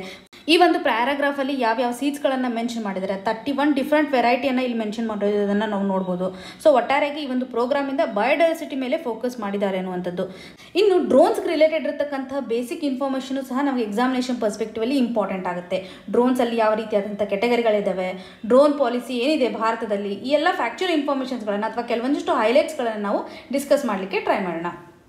ಈ ಒಂದು ಪ್ಯಾರಾಗ್ರಾಫಲ್ಲಿ ಯಾವ್ಯಾವ ಸೀಡ್ಸ್ಗಳನ್ನು ಮೆನ್ಷನ್ ಮಾಡಿದ್ದಾರೆ ತರ್ಟಿ ಒನ್ ಡಿಫ್ರೆಂಟ್ ವೆರೈಟಿಯನ್ನು ಇಲ್ಲಿ ಮೆನ್ಷನ್ ಮಾಡಿರೋದನ್ನು ನಾವು ನೋಡ್ಬೋದು ಸೊ ಒಟ್ಟಾರೆಯಾಗಿ ಈ ಒಂದು ಪ್ರೋಗ್ರಾಮಿಂದ ಬಯೋಡೈವರ್ಸಿಟಿ ಮೇಲೆ ಫೋಕಸ್ ಮಾಡಿದ್ದಾರೆ ಅನ್ನುವಂಥದ್ದು ಇನ್ನು ಡ್ರೋನ್ಸ್ಗೆ ರಿಲೇಟೆಡ್ ಇರತಕ್ಕಂಥ ಬೇಸಿಕ್ ಇನ್ಫಾರ್ಮೇಷನ್ ಸಹ ನಮಗೆ ಎಕ್ಸಾಮಿನೇಷನ್ ಪರ್ಸ್ಪೆಕ್ಟಿವಲ್ಲಿ ಇಂಪಾರ್ಟೆಂಟ್ ಆಗುತ್ತೆ ಡ್ರೋನ್ಸಲ್ಲಿ ಯಾವ ರೀತಿಯಾದಂಥ ಕೆಟಗರಿಗಳಿದ್ದಾವೆ ಡ್ರೋನ್ ಪಾಲಿಸಿ ಏನಿದೆ ಭಾರತದಲ್ಲಿ ಈ ಎಲ್ಲ ಫ್ಯಾಕ್ಚುಯಲ್ ಇನ್ಫಾರ್ಮೇಷನ್ಸ್ಗಳನ್ನು ಅಥವಾ ಕೆಲವೊಂದಿಷ್ಟು ಹೈಲೈಟ್ಸ್ಗಳನ್ನು ನಾವು ಡಿಸ್ಕಸ್ ಮಾಡಲಿಕ್ಕೆ ಟ್ರೈ ಮಾಡೋಣ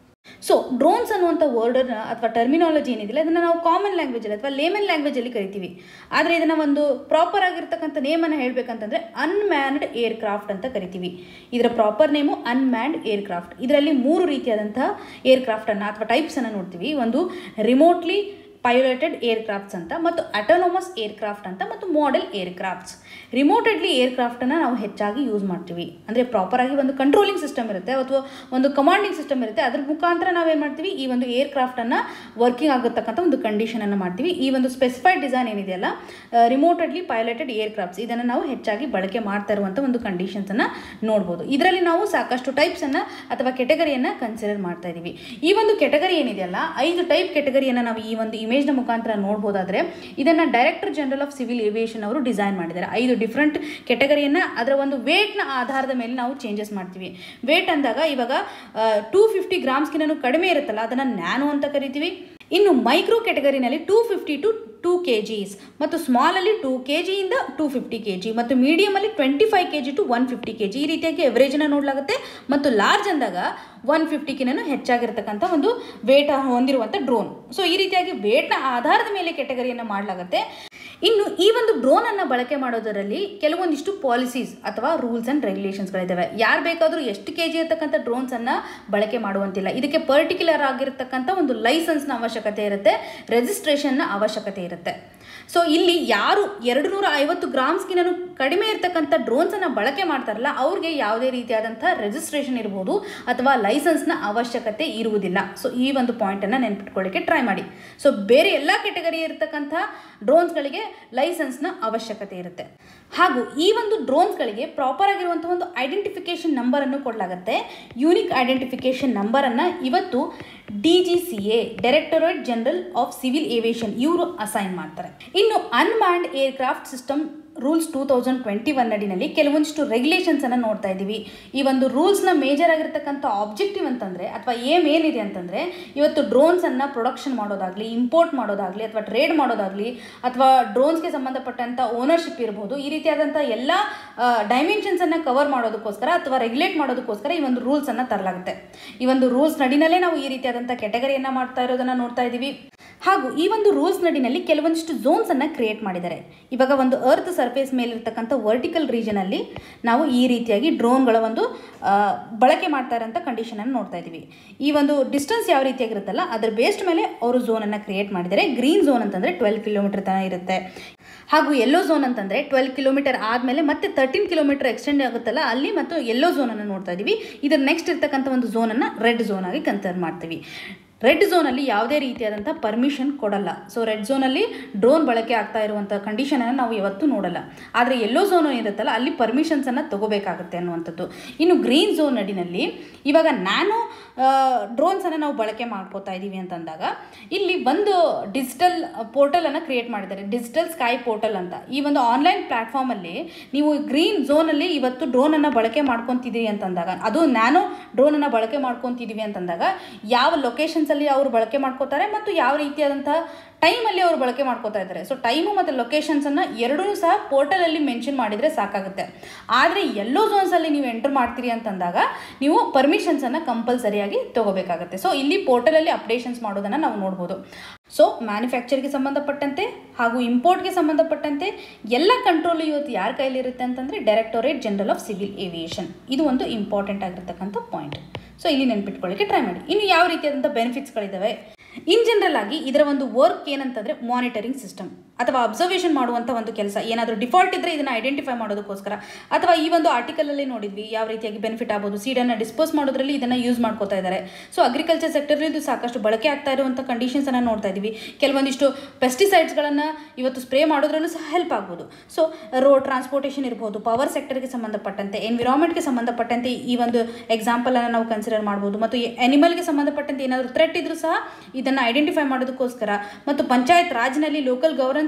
ಸೊ ಡ್ರೋನ್ಸ್ ಅನ್ನುವಂಥ ವರ್ಡನ್ನು ಅಥವಾ ಟರ್ಮಿನಾಲಜಿ ಏನಿದೆ ಅದನ್ನು ನಾವು ಕಾಮನ್ ಲ್ಯಾಂಗ್ವೇಜಲ್ಲಿ ಅಥವಾ ಲೇಮನ್ ಲ್ಯಾಂಗ್ವೇಜಲ್ಲಿ ಕರಿತೀವಿ ಆದರೆ ಇದನ್ನು ಒಂದು ಪ್ರಾಪರ್ ಆಗಿರ್ತಕ್ಕಂಥ ನೇಮನ್ನು ಹೇಳಬೇಕಂತಂದರೆ ಅನ್ಮ್ಯಾನ್ಡ್ ಏರ್ ಕ್ರಾಫ್ಟ್ ಅಂತ ಕರಿತೀವಿ ಇದರ proper name unmanned aircraft ಇದರಲ್ಲಿ ಮೂರು ರೀತಿಯಾದಂಥ ಏರ್ ಕ್ರಾಫ್ಟನ್ನು ಅಥವಾ ಟೈಪ್ಸನ್ನು ನೋಡ್ತೀವಿ ಒಂದು ರಿಮೋಟ್ಲಿ ಪೈಲಟೆಡ್ ಏರ್ ಕ್ರಾಫ್ಟ್ಸ್ ಅಂತ ಮತ್ತು ಅಟೋನೋಮಸ್ ಏರ್ ಕ್ರಾಫ್ಟ್ ಅಂತ ಮತ್ತು ಮಾಡೆಲ್ ಏರ್ ಕ್ರಾಫ್ಟ್ಸ್ ರಿಮೋಟೆಡ್ಲಿ ಏರ್ ಕ್ರಾಫ್ಟನ್ನು ನಾವು ಹೆಚ್ಚಾಗಿ ಯೂಸ್ ಮಾಡ್ತೀವಿ ಅಂದರೆ ಪ್ರಾಪರಾಗಿ ಒಂದು ಕಂಟ್ರೋಲಿಂಗ್ ಸಿಸ್ಟಮ್ ಇರುತ್ತೆ ಅಥವಾ ಒಂದು ಕಮಾಂಡಿಂಗ್ ಸಿಸ್ಟಮ್ ಇರುತ್ತೆ ಅದ್ರ ಮುಖಾಂತರ ನಾವೇನು ಮಾಡ್ತೀವಿ ಈ ಒಂದು ಏರ್ ಕ್ರಾಫ್ಟನ್ನು ವರ್ಕಿಂಗ್ ಆಗತಕ್ಕಂಥ ಒಂದು ಕಂಡೀಷನನ್ನು ಮಾಡ್ತೀವಿ ಈ ಒಂದು ಸ್ಪೆಸಿಫೈಡ್ ಡಿಸೈನ್ ಏನಿದೆಯಲ್ಲ ರಿಮೋಟೆಡ್ಲಿ ಪೈಲಟೆಡ್ ಏರ್ ಕ್ರಾಫ್ಟ್ಸ್ ಇದನ್ನು ನಾವು ಹೆಚ್ಚಾಗಿ ಬಳಕೆ ಮಾಡ್ತಾ ಇರುವಂಥ ಒಂದು ಕಂಡೀಷನ್ಸನ್ನು ನೋಡ್ಬೋದು ಇದರಲ್ಲಿ ನಾವು ಸಾಕಷ್ಟು ಟೈಪ್ಸನ್ನು ಅಥವಾ ಕೆಟಗರಿಯನ್ನು ಕನ್ಸಿಡರ್ ಮಾಡ್ತಾ ಇದ್ದೀವಿ ಈ ಒಂದು ಕೆಟಗರಿ ಏನಿದೆಯಲ್ಲ ಐದು ಟೈಪ್ ಕೆಟಗರಿಯನ್ನು ನಾವು ಈ ಒಂದು ಇಮೇಜ್ನ ಮುಖಾಂತರ ನೋಡ್ಬೋದಾದರೆ ಇದನ್ನು director general of civil aviation ಅವರು ಡಿಸೈನ್ ಮಾಡಿದ್ದಾರೆ ಐದು ಡಿಫ್ರೆಂಟ್ ಕೆಟಗರಿಯನ್ನು ಅದರ ಒಂದು ವೇಟ್ನ ಆಧಾರದ ಮೇಲೆ ನಾವು ಚೇಂಜಸ್ ಮಾಡ್ತೀವಿ ವೇಟ್ ಅಂದಾಗ ಇವಾಗ ಟೂ ಫಿಫ್ಟಿ ಗ್ರಾಮ್ಸ್ಗಿನೂ ಕಡಿಮೆ ಇರುತ್ತಲ್ಲ ಅದನ್ನು ನ್ಯಾನೋ ಅಂತ ಕರಿತೀವಿ ಇನ್ನು ಮೈಕ್ರೋ ಕೆಟಗರಿನಲ್ಲಿ two fifty to two K Gs ಮತ್ತು ಸ್ಮಾಲಲ್ಲಿ ಟೂ ಕೆ ಜಿಯಿಂದ ಟೂ ಫಿಫ್ಟಿ ಕೆ ಜಿ ಮತ್ತು ಮೀಡಿಯಮಲ್ಲಿ twenty five K G to one fifty K G ಈ ರೀತಿಯಾಗಿ ಎವರೇಜನ್ನು ನೋಡಲಾಗುತ್ತೆ ಮತ್ತು ಲಾರ್ಜ್ ಅಂದಾಗ ಒನ್ ಫಿಫ್ಟಿಗಿನ ಹೆಚ್ಚಾಗಿರ್ತಕ್ಕಂಥ ಒಂದು ವೇಟ್ ಹೊಂದಿರುವಂಥ ಡ್ರೋನ್ ಸೊ ಈ ರೀತಿಯಾಗಿ ವೇಟ್ನ ಆಧಾರದ ಮೇಲೆ ಕೆಟಗರಿಯನ್ನು ಮಾಡಲಾಗುತ್ತೆ ಇನ್ನು ಈ ಒಂದು ಡ್ರೋನನ್ನು ಬಳಕೆ ಮಾಡೋದರಲ್ಲಿ ಕೆಲವೊಂದಿಷ್ಟು ಪಾಲಿಸೀಸ್ ಅಥವಾ ರೂಲ್ಸ್ ಆ್ಯಂಡ್ ರೆಗ್ಯುಲೇಷನ್ಸ್ಗಳಿದ್ದಾವೆ ಯಾರು ಬೇಕಾದರೂ ಎಷ್ಟು ಕೆ ಜಿ ಇರತಕ್ಕಂಥ ಡ್ರೋನ್ಸನ್ನು ಬಳಕೆ ಮಾಡುವಂತಿಲ್ಲ ಇದಕ್ಕೆ ಪರ್ಟಿಕ್ಯುಲರ್ ಆಗಿರತಕ್ಕಂಥ ಒಂದು ಲೈಸೆನ್ಸ್ನ ಅವಶ್ಯಕತೆ ಇರುತ್ತೆ ರಿಜಿಸ್ಟ್ರೇಷನ್ನ ಅವಶ್ಯಕತೆ ಇರುತ್ತೆ ಸೊ ಇಲ್ಲಿ ಯಾರು ಎರಡು ನೂರ ಐವತ್ತು ಗ್ರಾಮ್ಸ್ಗಿನೂ ಕಡಿಮೆ ಇರತಕ್ಕಂಥ ಡ್ರೋನ್ಸನ್ನು ಬಳಕೆ ಮಾಡ್ತಾರಲ್ಲ ಅವ್ರಿಗೆ ಯಾವುದೇ ರೀತಿಯಾದಂಥ ರಿಜಿಸ್ಟ್ರೇಷನ್ ಇರ್ಬೋದು ಅಥವಾ ಲೈಸೆನ್ಸ್ನ ಅವಶ್ಯಕತೆ ಇರುವುದಿಲ್ಲ ಸೊ ಈ ಒಂದು ಪಾಯಿಂಟನ್ನು ನೆನ್ಪಿಟ್ಕೊಳ್ಳಿಕ್ಕೆ ಟ್ರೈ ಮಾಡಿ ಸೊ ಬೇರೆ ಎಲ್ಲ ಕೆಟಗರಿ ಇರತಕ್ಕಂಥ ಡ್ರೋನ್ಸ್ಗಳಿಗೆ ಲೈಸೆನ್ಸ್ನ ಅವಶ್ಯಕತೆ ಇರುತ್ತೆ ಹಾಗೂ ಈ ಒಂದು ಡ್ರೋನ್ಸ್ಗಳಿಗೆ ಪ್ರಾಪರ್ ಆಗಿರುವಂಥ ಒಂದು ಐಡೆಂಟಿಫಿಕೇಷನ್ ನಂಬರನ್ನು ಕೊಡಲಾಗುತ್ತೆ ಯೂನಿಕ್ ಐಡೆಂಟಿಫಿಕೇಷನ್ ನಂಬರನ್ನು ಇವತ್ತು D G C A directorate general of civil aviation ಇವರು ಅಸೈನ್ ಮಾಡ್ತಾರೆ ಇನ್ನು unmanned aircraft system rules two thousand twenty one ಅಡಿನಲ್ಲಿ ಕೆಲವೊಂದಿಷ್ಟು ರೆಗ್ಯುಲೇಷನ್ಸನ್ನು ನೋಡ್ತಾ ಇದ್ದೀವಿ ಈ ಒಂದು ರೂಲ್ಸ್ನ ಮೇಜರ್ ಆಗಿರ್ತಕ್ಕಂಥ ಆಬ್ಜೆಕ್ಟಿವ್ ಅಂತಂದರೆ ಅಥವಾ ಏಮ್ ಏನಿದೆ ಅಂತಂದರೆ ಇವತ್ತು ಡ್ರೋನ್ಸನ್ನು ಪ್ರೊಡಕ್ಷನ್ ಮಾಡೋದಾಗಲಿ ಇಂಪೋರ್ಟ್ ಮಾಡೋದಾಗಲಿ ಅಥವಾ ಟ್ರೇಡ್ ಮಾಡೋದಾಗಲಿ ಅಥವಾ ಡ್ರೋನ್ಸ್ಗೆ ಸಂಬಂಧಪಟ್ಟಂಥ ಓನರ್ಶಿಪ್ ಇರ್ಬೋದು ಈ ರೀತಿಯಾದಂಥ ಎಲ್ಲ ಡೈಮೆನ್ಷನ್ಸನ್ನು ಕವರ್ ಮಾಡೋದಕ್ಕೋಸ್ಕರ ಅಥವಾ ರೆಗ್ಯುಲೇಟ್ ಮಾಡೋದಕ್ಕೋಸ್ಕರ ಈ ಒಂದು ರೂಲ್ಸನ್ನು ತರಲಾಗುತ್ತೆ ಈ ಒಂದು ರೂಲ್ಸ್ ನಡಿನಲ್ಲೇ ನಾವು ಈ ರೀತಿಯಾದಂಥ ಕೆಟಗರಿಯನ್ನು ಮಾಡ್ತಾ ಇರೋದನ್ನು ನೋಡ್ತಾ ಇದ್ದೀವಿ ಹಾಗೂ ಈ ಒಂದು ರೂಲ್ಸ್ ನಡಿನಲ್ಲಿ ಕೆಲವೊಂದಿಷ್ಟು ಝೋನ್ಸನ್ನು ಕ್ರಿಯೇಟ್ ಮಾಡಿದ್ದಾರೆ ಇವಾಗ ಒಂದು ಅರ್ತ್ ಸರ್ಫೇಸ್ ಮೇಲಿರ್ತಕ್ಕಂಥ ವರ್ಟಿಕಲ್ ರೀಜನಲ್ಲಿ ನಾವು ಈ ರೀತಿಯಾಗಿ ಡ್ರೋನ್ಗಳ ಒಂದು ಆ, ಬಳಕೆ ಮಾಡ್ತಾ ಇರೋಂಥ ಕಂಡೀಷನನ್ನು ನೋಡ್ತಾ ಇದ್ದೀವಿ ಈ ಒಂದು ಡಿಸ್ಟೆನ್ಸ್ ಯಾವ ರೀತಿಯಾಗಿರುತ್ತಲ್ಲ ಅದರ ಬೇಸ್ಡ್ ಮೇಲೆ ಅವರು ಝೋನನ್ನು ಕ್ರಿಯೇಟ್ ಮಾಡಿದ್ದಾರೆ ಗ್ರೀನ್ ಝೋನ್ ಅಂತಂದರೆ ಟ್ವೆಲ್ ಕಿಲೋಮೀಟರ್ ತನಕ ಇರುತ್ತೆ ಹಾಗೂ ಎಲ್ಲೋ ಝೋನ್ ಅಂತಂದರೆ ಟ್ವೆಲ್ ಕಿಲೋಮೀಟರ್ ಆದಮೇಲೆ ಮತ್ತೆ ತರ್ಟೀನ್ ಕಿಲೋಮೀಟರ್ ಎಕ್ಸ್ಟೆಂಡ್ ಆಗುತ್ತಲ್ಲ ಅಲ್ಲಿ ಮತ್ತು ಎಲ್ಲೋ ಝೋನನ್ನು ನೋಡ್ತಾ ಇದ್ದೀವಿ ಇದರ ನೆಕ್ಸ್ಟ್ ಇರ್ತಕ್ಕಂಥ ಒಂದು ಝೋನನ್ನು ರೆಡ್ ಝೋನ್ ಆಗಿ ಕನ್ಸಿಡರ್ ಮಾಡ್ತೀವಿ ರೆಡ್ ಝೋನಲ್ಲಿ ಯಾವುದೇ ರೀತಿಯಾದಂಥ ಪರ್ಮಿಷನ್ ಕೊಡಲ್ಲ ಸೊ ರೆಡ್ ಝೋನಲ್ಲಿ ಡ್ರೋನ್ ಬಳಕೆ ಆಗ್ತಾ ಇರುವಂಥ ಕಂಡೀಷನನ್ನು ನಾವು ಯಾವತ್ತೂ ನೋಡಲ್ಲ ಆದರೆ ಎಲ್ಲೋ ಝೋನ್ ಇರುತ್ತಲ್ಲ ಅಲ್ಲಿ ಪರ್ಮಿಷನ್ಸನ್ನು ತಗೋಬೇಕಾಗುತ್ತೆ ಅನ್ನುವಂಥದ್ದು ಇನ್ನು ಗ್ರೀನ್ ಝೋನ್ ಅಡಿನಲ್ಲಿ ಇವಾಗ ನ್ಯಾನೋ ಡ್ರೋನ್ಸನ್ನು ನಾವು ಬಳಕೆ ಮಾಡ್ಕೋತಾ ಇದ್ದೀವಿ ಅಂತಂದಾಗ ಇಲ್ಲಿ ಒಂದು ಡಿಜಿಟಲ್ ಪೋರ್ಟಲನ್ನು ಕ್ರಿಯೇಟ್ ಮಾಡಿದ್ದಾರೆ ಡಿಜಿಟಲ್ ಸ್ಕೈ ಪೋರ್ಟಲ್ ಅಂತ ಈ ಒಂದು ಆನ್ಲೈನ್ ಪ್ಲ್ಯಾಟ್ಫಾರ್ಮಲ್ಲಿ ನೀವು ಗ್ರೀನ್ ಝೋನಲ್ಲಿ ಇವತ್ತು ಡ್ರೋನನ್ನು ಬಳಕೆ ಮಾಡ್ಕೊತಿದ್ದೀವಿ ಅಂತಂದಾಗ ಅದು ನ್ಯಾನೋ ಡ್ರೋನನ್ನು ಬಳಕೆ ಮಾಡ್ಕೊತಿದ್ದೀವಿ ಅಂತಂದಾಗ ಯಾವ ಲೊಕೇಶನ್ಸಲ್ಲಿ ಅವರು ಬಳಕೆ ಮಾಡ್ಕೋತಾರೆ ಮತ್ತು ಯಾವ ರೀತಿಯಾದಂಥ ಟೈಮಲ್ಲಿ ಅವರು ಬಳಕೆ ಮಾಡ್ಕೋತಾ ಇದ್ದಾರೆ ಸೊ ಟೈಮು ಮತ್ತು ಲೊಕೇಶನ್ಸನ್ನು ಎರಡೂ ಸಹ ಪೋರ್ಟಲಲ್ಲಿ ಮೆನ್ಷನ್ ಮಾಡಿದರೆ ಸಾಕಾಗುತ್ತೆ ಆದರೆ ಎಲ್ಲೋ ಝೋನ್ಸಲ್ಲಿ ನೀವು ಎಂಟರ್ ಮಾಡ್ತೀರಿ ಅಂತಂದಾಗ ನೀವು ಪರ್ಮಿಷನ್ಸನ್ನು ಕಂಪಲ್ಸರಿಯಾಗಿ ತೊಗೋಬೇಕಾಗುತ್ತೆ ಸೊ ಇಲ್ಲಿ ಪೋರ್ಟಲಲ್ಲಿ ಅಪ್ಡೇಷನ್ಸ್ ಮಾಡೋದನ್ನು ನಾವು ನೋಡ್ಬೋದು ಸೊ ಮ್ಯಾನುಫ್ಯಾಕ್ಚರ್ಗೆ ಸಂಬಂಧಪಟ್ಟಂತೆ ಹಾಗೂ ಇಂಪೋರ್ಟ್ಗೆ ಸಂಬಂಧಪಟ್ಟಂತೆ ಎಲ್ಲ ಕಂಟ್ರೋಲ್ ಇವತ್ತು ಯಾರ ಕೈಲಿರುತ್ತೆ ಅಂತಂದರೆ directorate general of civil aviation ಇದು ಒಂದು ಇಂಪಾರ್ಟೆಂಟ್ ಆಗಿರ್ತಕ್ಕಂಥ ಪಾಯಿಂಟ್ ಸೊ ಇಲ್ಲಿ ನೆನ್ಪಿಟ್ಕೊಳ್ಳಿಕ್ಕೆ ಟ್ರೈ ಮಾಡಿ ಇನ್ನು ಯಾವ ರೀತಿಯಾದಂಥ ಬೆನಿಫಿಟ್ಸ್ಗಳಿದ್ದಾವೆ ಇನ್ ಜನರಲ್ ಆಗಿ ಇದರ ಒಂದು ವರ್ಕ್ ಏನಂತಂದರೆ ಮಾನಿಟರಿಂಗ್ ಸಿಸ್ಟಮ್ ಅಥವಾ ಅಬ್ಸರ್ವೇಷನ್ ಮಾಡುವಂಥ ಒಂದು ಕೆಲಸ ಏನಾದರೂ ಡಿಫಾಲ್ಟ್ ಇದ್ದರೆ ಇದನ್ನು ಐಡೆಂಟಿಫೈ ಮಾಡೋದಕ್ಕೋಸ್ಕರ ಅಥವಾ ಈ ಒಂದು ಆರ್ಟಿಕಲಲ್ಲಿ ನೋಡಿದ್ವಿ ಯಾವ ರೀತಿಯಾಗಿ ಬೆನಿಫಿಟ್ ಆಗ್ಬೋದು ಸೀಡನ್ನು ಡಿಸ್ಪೋಸ್ ಮಾಡೋದ್ರಲ್ಲಿ ಇದನ್ನು ಯೂಸ್ ಮಾಡ್ಕೋತಾ ಇದ್ದಾರೆ ಸೊ ಅಗ್ರಿಕಲ್ಚರ್ ಸೆಕ್ಟರ್ಲಿ ಇದು ಸಾಕಷ್ಟು ಬಳಕೆ ಆಗ್ತಾ ಇರುವಂಥ ಕಂಡೀಷನ್ಸನ್ನು ನೋಡ್ತಾ ಇದ್ದೀವಿ ಕೆಲವೊಂದಿಷ್ಟು ಪೆಸ್ಟಿಸೈಡ್ಸ್ಗಳನ್ನು ಇವತ್ತು ಸ್ಪ್ರೇ ಮಾಡೋದ್ರಲ್ಲೂ ಸಹ ಹೆಲ್ಪ್ ಆಗ್ಬೋದು ಸೊ ರೋಡ್ ಟ್ರಾನ್ಸ್ಪೋರ್ಟೇಷನ್ ಇರ್ಬೋದು ಪವರ್ ಸೆಕ್ಟರ್ಗೆ ಸಂಬಂಧಪಟ್ಟಂತೆ ಎನ್ವಿರಾನ್ಮೆಂಟ್ಗೆ ಸಂಬಂಧಪಟ್ಟಂತೆ ಈ ಒಂದು ಎಕ್ಸಾಂಪಲನ್ನು ನಾವು ಕನ್ಸಿಡರ್ ಮಾಡ್ಬೋದು ಮತ್ತು ಎನಿಮಲ್ಗೆ ಸಂಬಂಧಪಟ್ಟಂತೆ ಏನಾದರೂ ಥ್ರೆಟ್ ಇದ್ರೂ ಸಹ ಇದನ್ನು ಐಡೆಂಟಿಫೈ ಮಾಡೋದಕ್ಕೋಸ್ಕರ ಮತ್ತು ಪಂಚಾಯತ್ ರಾಜ್ನಲ್ಲಿ ಲೋಕಲ್ ಗವರ್ನೆನ್ಸ್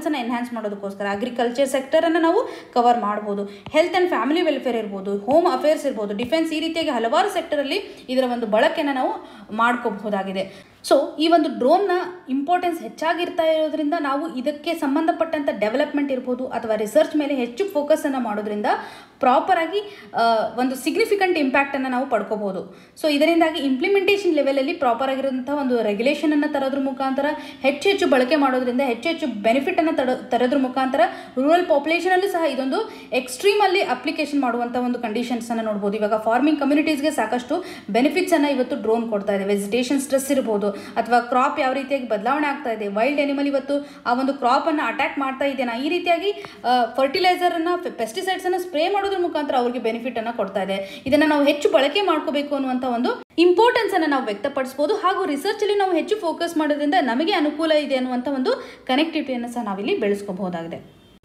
ಪರ್ಫಾರ್ಮೆನ್ಸನ್ನು ಎನ್ಹಾನ್ಸ್ ಮಾಡೋದಕ್ಕೋಸ್ಕರ ಅಗ್ರಿಕಲ್ಚರ್ ಸೆಕ್ಟರನ್ನು ನಾವು ಕವರ್ ಮಾಡ್ಬೋದು ಹೆಲ್ತ್ ಆ್ಯಂಡ್ ಫ್ಯಾಮಿಲಿ ವೆಲ್ಫೇರ್ ಇರ್ಬೋದು ಹೋಮ್ ಅಫೇರ್ಸ್ ಇರ್ಬೋದು ಡಿಫೆನ್ಸ್ ಈ ರೀತಿಯಾಗಿ ಹಲವಾರು ಸೆಕ್ಟರಲ್ಲಿ ಇದರ ಒಂದು ಬಳಕೆಯನ್ನು ನಾವು ಮಾಡ್ಕೋಬಹುದಾಗಿದೆ ಸೊ ಈ ಒಂದು ಡ್ರೋನ್ನ ಇಂಪಾರ್ಟೆನ್ಸ್ ಹೆಚ್ಚಾಗಿರ್ತಾ ಇರೋದ್ರಿಂದ ನಾವು ಇದಕ್ಕೆ ಸಂಬಂಧಪಟ್ಟಂಥ ಡೆವಲಪ್ಮೆಂಟ್ ಇರ್ಬೋದು ಅಥವಾ ರಿಸರ್ಚ್ ಮೇಲೆ ಹೆಚ್ಚು ಫೋಕಸನ್ನು ಮಾಡೋದ್ರಿಂದ ಪ್ರಾಪರಾಗಿ ಒಂದು ಸಿಗ್ನಿಫಿಕೆಂಟ್ ಇಂಪ್ಯಾಕ್ಟನ್ನು ನಾವು ಪಡ್ಕೋಬೋದು ಸೊ ಇದರಿಂದಾಗಿ ಇಂಪ್ಲಿಮೆಂಟೇಷನ್ ಲೆವೆಲಲ್ಲಿ ಪ್ರಾಪರ್ ಆಗಿರೋಂಥ ಒಂದು ರೆಗ್ಯುಲೇಷನನ್ನು ತರೋದ್ರ ಮುಖಾಂತರ ಹೆಚ್ಚು ಹೆಚ್ಚು ಬಳಕೆ ಮಾಡೋದ್ರಿಂದ ಹೆಚ್ಚು ಹೆಚ್ಚು ಬೆನಿಫಿಟನ್ನು ತಡ ತರೋದ್ರ ಮುಖಾಂತರ ರೂರಲ್ ಪಾಪ್ಯುಲೇಷನಲ್ಲೂ ಸಹ ಇದೊಂದು ಎಕ್ಸ್ಟ್ರೀಮಲ್ಲಿ ಅಪ್ಲಿಕೇಶನ್ ಮಾಡುವಂಥ ಒಂದು ಕಂಡೀಷನ್ಸನ್ನು ನೋಡ್ಬೋದು ಇವಾಗ ಫಾರ್ಮಿಂಗ್ ಕಮ್ಯುನಿಟೀಸ್ಗೆ ಸಾಕಷ್ಟು ಬೆನಿಫಿಟ್ಸನ್ನು ಇವತ್ತು ಡ್ರೋನ್ ಕೊಡ್ತಾ ಇದೆ ವೆಜಿಟೇಷನ್ ಸ್ಟ್ರೆಸ್ ಇರ್ಬೋದು ಅಥವಾ ಕ್ರಾಪ್ ಯಾವ ರೀತಿಯಾಗಿ ಬದಲಾವಣೆ ಆಗ್ತಾ ಇದೆ ವೈಲ್ಡ್ ಎನಿಮಲ್ ಇವತ್ತು ಆ ಒಂದು ಕ್ರಾಪನ್ನು ಅಟ್ಯಾಕ್ ಮಾಡ್ತಾ ಇದೆನಾ ಈ ರೀತಿಯಾಗಿ ಫರ್ಟಿಲೈಸರನ್ನು ಪೆಸ್ಟಿಸೈಡ್ಸನ್ನು ಸ್ಪ್ರೇ ಮಾಡೋದ್ರ ಮುಖಾಂತರ ಅವ್ರಿಗೆ ಬೆನಿಫಿಟನ್ನು ಕೊಡ್ತಾ ಇದೆ ಇದನ್ನು ನಾವು ಹೆಚ್ಚು ಬಳಕೆ ಮಾಡ್ಕೋಬೇಕು ಅನ್ನುವಂಥ ಒಂದು ಇಂಪಾರ್ಟೆನ್ಸನ್ನು ನಾವು ವ್ಯಕ್ತಪಡಿಸ್ಬೋದು ಹಾಗೂ ರಿಸರ್ಚಲ್ಲಿ ನಾವು ಹೆಚ್ಚು ಫೋಕಸ್ ಮಾಡೋದ್ರಿಂದ ನಮಗೆ ಅನುಕೂಲ ಇದೆ ಅನ್ನುವಂಥ ಒಂದು ಕನೆಕ್ಟಿವಿಟಿಯನ್ನು ಸಹ ನಾವಿಲ್ಲಿ ಬೆಳೆಸ್ಕೋಬಹುದಾಗಿದೆ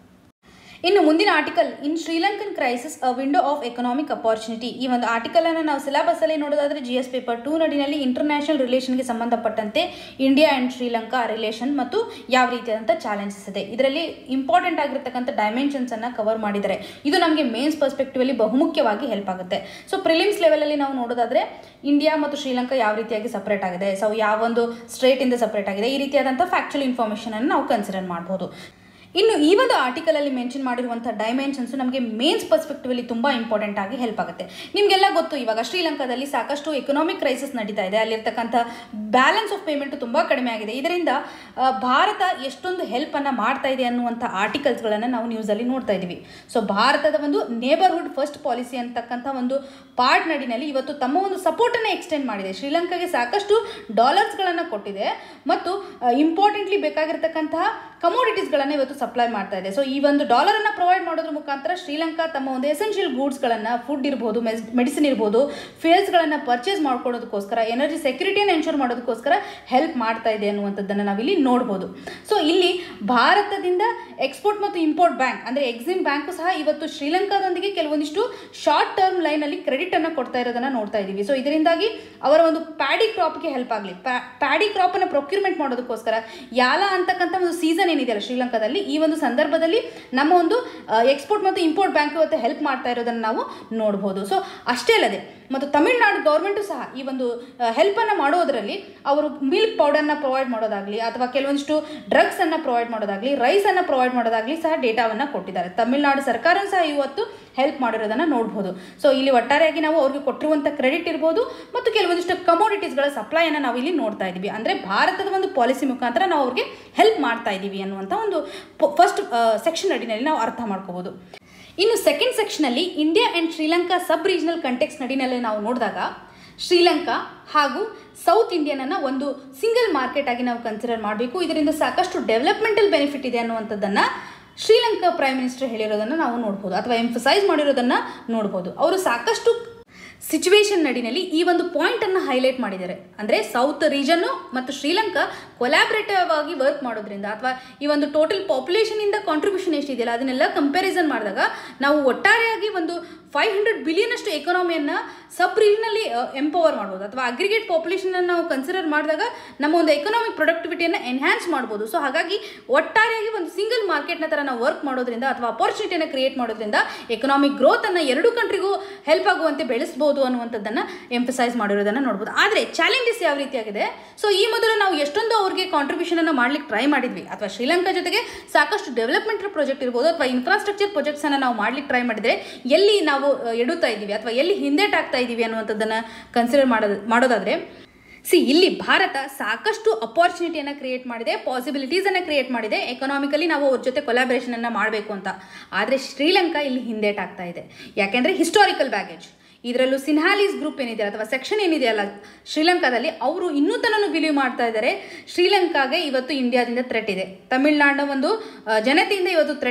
ಇನ್ನು ಮುಂದಿನ article in Sri Lankan crisis a window of economic opportunity ಈ ಒಂದು ಆರ್ಟಿಕಲನ್ನು ನಾವು ಸಿಲೆಬಸ್ಸಲ್ಲಿ ನೋಡೋದಾದರೆ ಜಿ ಎಸ್ ಪೇಪರ್ ಟೂ ನಡಿನಲ್ಲಿ ಇಂಟರ್ನ್ಯಾಷನಲ್ ರಿಲೇಷನ್ಗೆ ಸಂಬಂಧಪಟ್ಟಂತೆ ಇಂಡಿಯಾ ಆ್ಯಂಡ್ ಶ್ರೀಲಂಕಾ ರಿಲೇಷನ್ ಮತ್ತು ಯಾವ ರೀತಿಯಾದಂಥ ಚಾಲೆಂಜಸ್ ಇದೆ ಇದರಲ್ಲಿ ಇಂಪಾರ್ಟೆಂಟ್ ಆಗಿರ್ತಕ್ಕಂಥ ಡೈಮೆನ್ಷನ್ಸನ್ನು ಕವರ್ ಮಾಡಿದ್ದಾರೆ ಇದು ನಮಗೆ ಮೇನ್ಸ್ ಪರ್ಸ್ಪೆಕ್ಟಿವಲ್ಲಿ ಬಹುಮುಖ್ಯವಾಗಿ ಹೆಲ್ಪ್ ಆಗುತ್ತೆ ಸೊ ಪ್ರಿಲಿಮ್ಸ್ ಲೆವೆಲಲ್ಲಿ ನಾವು ನೋಡೋದಾದರೆ ಇಂಡಿಯಾ ಮತ್ತು ಶ್ರೀಲಂಕಾ ಯಾವ ರೀತಿಯಾಗಿ ಸಪ್ರೇಟ್ ಆಗಿದೆ ಸೊ ಯಾವ ಒಂದು ಸ್ಟೇಟಿಂದ ಸಪ್ರೇಟ್ ಆಗಿದೆ ಈ ರೀತಿಯಾದಂಥ ಫ್ಯಾಕ್ಚುಯಲ್ ಇನ್ಫಾರ್ಮೇಷನನ್ನು ನಾವು ಕನ್ಸಿಡರ್ ಮಾಡ್ಬೋದು ಇನ್ನು ಈ ಒಂದು ಆರ್ಟಿಕಲಲ್ಲಿ ಮೆನ್ಷನ್ ಮಾಡಿರುವಂಥ ಡೈಮೆನ್ಷನ್ಸು ನಮಗೆ ಮೇನ್ಸ್ ಪರ್ಸ್ಪೆಕ್ಟಿವಲ್ಲಿ ತುಂಬ ಇಂಪಾರ್ಟೆಂಟ್ ಆಗಿ ಹೆಲ್ಪ್ ಆಗುತ್ತೆ ನಿಮಗೆಲ್ಲ ಗೊತ್ತು ಇವಾಗ ಶ್ರೀಲಂಕಾದಲ್ಲಿ ಸಾಕಷ್ಟು ಎಕನಾಮಿಕ್ ಕ್ರೈಸಿಸ್ ನಡೀತಾ ಇದೆ ಅಲ್ಲಿರ್ತಕ್ಕಂಥ ಬ್ಯಾಲೆನ್ಸ್ ಆಫ್ ಪೇಮೆಂಟ್ ತುಂಬ ಕಡಿಮೆ ಆಗಿದೆ ಇದರಿಂದ ಆ, ಭಾರತ ಎಷ್ಟೊಂದು ಹೆಲ್ಪನ್ನು ಮಾಡ್ತಾ ಇದೆ ಅನ್ನುವಂಥ ಆರ್ಟಿಕಲ್ಸ್ಗಳನ್ನು ನಾವು ನ್ಯೂಸಲ್ಲಿ ನೋಡ್ತಾ ಇದ್ದೀವಿ ಸೊ ಭಾರತದ ಒಂದು ನೇಬರ್ಹುಡ್ ಫಸ್ಟ್ ಪಾಲಿಸಿ ಅಂತಕ್ಕಂಥ ಒಂದು ಪಾರ್ಟ್ ನಡಿನಲ್ಲಿ ಇವತ್ತು ತಮ್ಮ ಒಂದು ಸಪೋರ್ಟನ್ನು ಎಕ್ಸ್ಟೆಂಡ್ ಮಾಡಿದೆ ಶ್ರೀಲಂಕಾಗೆ ಸಾಕಷ್ಟು ಡಾಲರ್ಸ್ಗಳನ್ನು ಕೊಟ್ಟಿದೆ ಮತ್ತು ಇಂಪಾರ್ಟೆಂಟ್ಲಿ ಬೇಕಾಗಿರ್ತಕ್ಕಂತಹ ಕಮೋಡಿಟೀಸ್ಗಳನ್ನು ಇವತ್ತು ಸಪ್ಲೈ ಮಾಡ್ತಾ ಇದೆ ಸೊ ಈ ಒಂದು ಡಾಲರನ್ನು ಪ್ರೊವೈಡ್ ಮಾಡೋದ್ರ ಮುಖಾಂತರ ಶ್ರೀಲಂಕಾ ತಮ್ಮ ಒಂದು ಎಸೆನ್ಷಿಯಲ್ ಗೂಡ್ಸ್ಗಳನ್ನು ಫುಡ್ ಇರ್ಬೋದು ಮೆಡಿಸಿನ್ ಇರ್ಬೋದು ಫೇಲ್ಸ್ಗಳನ್ನು ಪರ್ಚೇಸ್ ಮಾಡ್ಕೊಳ್ಳೋದಕ್ಕೋಸ್ಕರ ಎನರ್ಜಿ ಸೆಕ್ಯೂರಿಟಿಯನ್ನು ಎನ್ಶೋರ್ ಮಾಡೋದಕ್ಕೋಸ್ಕರ ಹೆಲ್ಪ್ ಮಾಡ್ತಾ ಇದೆ ಅನ್ನುವಂಥದ್ದನ್ನು ನಾವಿಲ್ಲಿ ನೋಡ್ಬೋದು ಸೊ ಇಲ್ಲಿ ಭಾರತದಿಂದ ಎಕ್ಸ್ಪೋರ್ಟ್ ಮತ್ತು ಇಂಪೋರ್ಟ್ ಬ್ಯಾಂಕ್ ಅಂದರೆ ಎಕ್ಸಿಮ್ ಬ್ಯಾಂಕು ಸಹ ಇವತ್ತು ಶ್ರೀಲಂಕಾದೊಂದಿಗೆ ಕೆಲವೊಂದಿಷ್ಟು ಶಾರ್ಟ್ ಟರ್ಮ್ ಲೈನಲ್ಲಿ ಕ್ರೆಡಿಟನ್ನು ಕೊಡ್ತಾ ಇರೋದನ್ನು ನೋಡ್ತಾ ಇದ್ದೀವಿ ಸೊ ಇದರಿಂದಾಗಿ ಅವರ ಒಂದು ಪ್ಯಾಡಿ ಕ್ರಾಪ್ಗೆ ಹೆಲ್ಪ್ ಆಗಲಿ ಪ್ಯಾಡಿ ಕ್ರಾಪನ್ನು ಪ್ರೊಕ್ಯೂರ್ಮೆಂಟ್ ಮಾಡೋದಕ್ಕೋಸ್ಕರ ಯಾಲ ಅಂತಕ್ಕಂಥ ಒಂದು ಸೀಸನ್ ಏನಿದೆಯಲ್ಲ ಶ್ರೀಲಂಕಾದಲ್ಲಿ ಈ ಒಂದು ಸಂದರ್ಭದಲ್ಲಿ ನಮ್ಮ ಒಂದು ಎಕ್ಸ್ಪೋರ್ಟ್ ಮತ್ತು ಇಂಪೋರ್ಟ್ ಬ್ಯಾಂಕ್ ಇವತ್ತು ಹೆಲ್ಪ್ ಮಾಡ್ತಾ ಇರೋದನ್ನು ನಾವು ನೋಡ್ಬೋದು ಸೊ ಅಷ್ಟೇ ಅಲ್ಲದೆ ಮತ್ತು ತಮಿಳುನಾಡು ಗೌರ್ಮೆಂಟು ಸಹ ಈ ಒಂದು ಹೆಲ್ಪನ್ನು ಮಾಡೋದರಲ್ಲಿ ಅವರು ಮಿಲ್ಕ್ ಪೌಡರ್ನ ಪ್ರೊವೈಡ್ ಮಾಡೋದಾಗಲಿ ಅಥವಾ ಕೆಲವೊಂದಿಷ್ಟು ಡ್ರಗ್ಸನ್ನು ಪ್ರೊವೈಡ್ ಮಾಡೋದಾಗಲಿ ರೈಸನ್ನು ಪ್ರೊವೈಡ್ ಮಾಡೋದಾಗಲಿ ಸಹ ಡೇಟಾವನ್ನು ಕೊಟ್ಟಿದ್ದಾರೆ ತಮಿಳುನಾಡು ಸರ್ಕಾರ ಸಹ ಇವತ್ತು ಹೆಲ್ಪ್ ಮಾಡಿರೋದನ್ನು ನೋಡ್ಬೋದು ಸೊ ಇಲ್ಲಿ ಒಟ್ಟಾರೆಯಾಗಿ ನಾವು ಅವ್ರಿಗೆ ಕೊಟ್ಟಿರುವಂಥ ಕ್ರೆಡಿಟ್ ಇರ್ಬೋದು ಮತ್ತು ಕೆಲವೊಂದಿಷ್ಟು ಕಮೋಡಿಟೀಸ್ಗಳ ಸಪ್ಲೈಯನ್ನು ನಾವು ಇಲ್ಲಿ ನೋಡ್ತಾ ಇದ್ದೀವಿ ಅಂದರೆ ಭಾರತದ ಒಂದು ಪಾಲಿಸಿ ಮುಖಾಂತರ ನಾವು ಅವ್ರಿಗೆ ಹೆಲ್ಪ್ ಮಾಡ್ತಾ ಇದ್ದೀವಿ ಅನ್ನುವಂಥ ಒಂದು ಫಸ್ಟ್ ಸೆಕ್ಷನ್ ಅಡಿನಲ್ಲಿ ನಾವು ಅರ್ಥ ಮಾಡ್ಕೋಬೋದು ಇನ್ನು ಸೆಕೆಂಡ್ ಸೆಕ್ಷನಲ್ಲಿ India and Sri Lanka sub regional context ನಡಿನಲ್ಲಿ ನಾವು ನೋಡಿದಾಗ ಶ್ರೀಲಂಕಾ ಹಾಗೂ ಸೌತ್ ಇಂಡಿಯನನ್ನು ಒಂದು ಸಿಂಗಲ್ ಮಾರ್ಕೆಟ್ ಆಗಿ ನಾವು ಕನ್ಸಿಡರ್ ಮಾಡಬೇಕು ಇದರಿಂದ ಸಾಕಷ್ಟು ಡೆವಲಪ್ಮೆಂಟಲ್ ಬೆನಿಫಿಟ್ ಇದೆ ಅನ್ನುವಂಥದ್ದನ್ನು ಶ್ರೀಲಂಕಾ ಪ್ರೈಮ್ ಮಿನಿಸ್ಟರ್ ಹೇಳಿರೋದನ್ನು ನಾವು ನೋಡ್ಬೋದು ಅಥವಾ ಎಂಫಸೈಸ್ ಮಾಡಿರೋದನ್ನು ನೋಡ್ಬೋದು ಅವರು ಸಾಕಷ್ಟು ಸಿಚುವೇಶನ್ ನಡಿನಲ್ಲಿ ಈ ಒಂದು ಪಾಯಿಂಟನ್ನು ಹೈಲೈಟ್ ಮಾಡಿದ್ದಾರೆ ಅಂದರೆ ಸೌತ್ ರೀಜನ್ನು ಮತ್ತು ಶ್ರೀಲಂಕಾ ಕೊಲ್ಯಾಬ್ರೇಟಿವ್ ಆಗಿ ವರ್ಕ್ ಮಾಡೋದ್ರಿಂದ ಅಥವಾ ಈ ಒಂದು ಟೋಟಲ್ ಪಾಪ್ಯುಲೇಷನಿಂದ ಕಾಂಟ್ರಿಬ್ಯೂಷನ್ ಎಷ್ಟಿದೆಯಲ್ಲ ಅದನ್ನೆಲ್ಲ ಕಂಪ್ಯಾರಿಸನ್ ಮಾಡಿದಾಗ ನಾವು ಒಟ್ಟಾರೆಯಾಗಿ ಒಂದು ಫೈವ್ ಹಂಡ್ರೆಡ್ ಬಿಲಿಯನ್ ಅಷ್ಟು ಎಕಾನಮಿಯನ್ನು ಸಬ್ ರೀಜನಲ್ಲಿ ಎಂಪವರ್ ಮಾಡ್ಬೋದು ಅಥವಾ ಅಗ್ರಿಗೇಟ್ ಪಾಪ್ಯುಲೇಷನ್ ನಾವು ಕನ್ಸಿಡರ್ ಮಾಡಿದಾಗ ನಮ್ಮ ಒಂದು ಎಕನಾಮಿಕ್ ಪ್ರೊಡಕ್ಟಿವಿಟಿಯನ್ನು ಎನ್ಹ್ಯಾನ್ಸ್ ಮಾಡ್ಬೋದು ಸೊ ಹಾಗಾಗಿ ಒಟ್ಟಾರೆಯಾಗಿ ಒಂದು ಸಿಂಗಲ್ ಮಾರ್ಕೆಟ್ನ ಥರ ನಾವು ವರ್ಕ್ ಮಾಡೋದ್ರಿಂದ ಅಥವಾ ಅಪಾರ್ಚುನಿಟಿಯನ್ನು ಕ್ರಿಯೇಟ್ ಮಾಡೋದ್ರಿಂದ ಎಕನಾಮಿಕ್ ಗ್ರೋತನ್ನು ಎರಡು ಕಂಟ್ರಿಗೂ ಹೆಲ್ಪ್ ಆಗುವಂತೆ ಬೆಳೆಸ್ಬೋದು ಅನ್ನುವಂಥದ್ದನ್ನು ಎಂಫಸೈಸ್ ಮಾಡಿರೋದನ್ನು ನೋಡ್ಬೋದು ಆದರೆ ಚಾಲೆಂಜಸ್ ಯಾವ ರೀತಿಯಾಗಿದೆ ಸೊ ಈ ಮೊದಲು ನಾವು ಎಷ್ಟೊಂದು ಅವ್ರಿಗೆ ಕಾಂಟ್ರಿಬ್ಯೂಷನನ್ನು ಮಾಡ್ಲಿಕ್ಕೆ ಟ್ರೈ ಮಾಡಿದ್ವಿ ಅಥವಾ ಶ್ರೀಲಂಕಾ ಜೊತೆಗೆ ಸಾಕಷ್ಟು ಡೆವಲಪ್ಮೆಂಟ್ ಪ್ರಾಜೆಕ್ಟ್ ಇರ್ಬೋದು ಅಥವಾ ಇನ್ಫ್ರಾಸ್ಟ್ರಕ್ಚರ್ ಪ್ರಾಜೆಕ್ಟ್ಸನ್ನು ನಾವು ಮಾಡ್ಲಿಕ್ಕೆ ಟ್ರೈ ಮಾಡಿದರೆ ಎಲ್ಲಿ ನಾವು ಅಹ್, ಎಡುತ್ತಾ ಇದ್ದೀವಿ ಅಥವಾ ಎಲ್ಲಿ ಹಿಂದೇಟಾಗ್ತಾ ಇದ್ದೀವಿ ಅನ್ನುವಂಥದ್ದನ್ನು ಕನ್ಸಿಡರ್ ಮಾಡೋದು ಮಾಡೋದಾದರೆ ಸಿ ಇಲ್ಲಿ ಭಾರತ ಸಾಕಷ್ಟು ಅಪಾರ್ಚುನಿಟಿಯನ್ನು ಕ್ರಿಯೇಟ್ ಮಾಡಿದೆ ಪಾಸಿಬಿಲಿಟೀಸನ್ನು ಕ್ರಿಯೇಟ್ ಮಾಡಿದೆ ಎಕನಾಮಿಕಲಿ ನಾವು ಅವ್ರ ಜೊತೆ ಕೊಲಾಬ್ರೇಷನನ್ನು ಮಾಡಬೇಕು ಅಂತ ಆದರೆ ಶ್ರೀಲಂಕಾ ಇಲ್ಲಿ ಹಿಂದೇಟಾಗ್ತಾ ಇದೆ ಯಾಕೆಂದರೆ ಹಿಸ್ಟಾರಿಕಲ್ ಬ್ಯಾಗೇಜ್ ಇದರಲ್ಲೂ ಸಿನ್ಹಾಲೀಸ್ ಗ್ರೂಪ್ ಏನಿದೆ ಅಥವಾ ಸೆಕ್ಷನ್ ಏನಿದೆಯಲ್ಲ ಶ್ರೀಲಂಕಾದಲ್ಲಿ ಅವರು ಇನ್ನೂ ತನೂ ಬಿಲೀವ್ ಮಾಡ್ತಾ ಇದ್ದಾರೆ ಶ್ರೀಲಂಕಾಗೆ ಇವತ್ತು ಇಂಡಿಯಾದಿಂದ ಥ್ರೆಟ್ ಇದೆ ತಮಿಳ್ನಾಡಿನ ಒಂದು ಆ, ಜನತೆಯಿಂದ ಇವತ್ತು ಥ್ರೆಟ್ ಇದೆ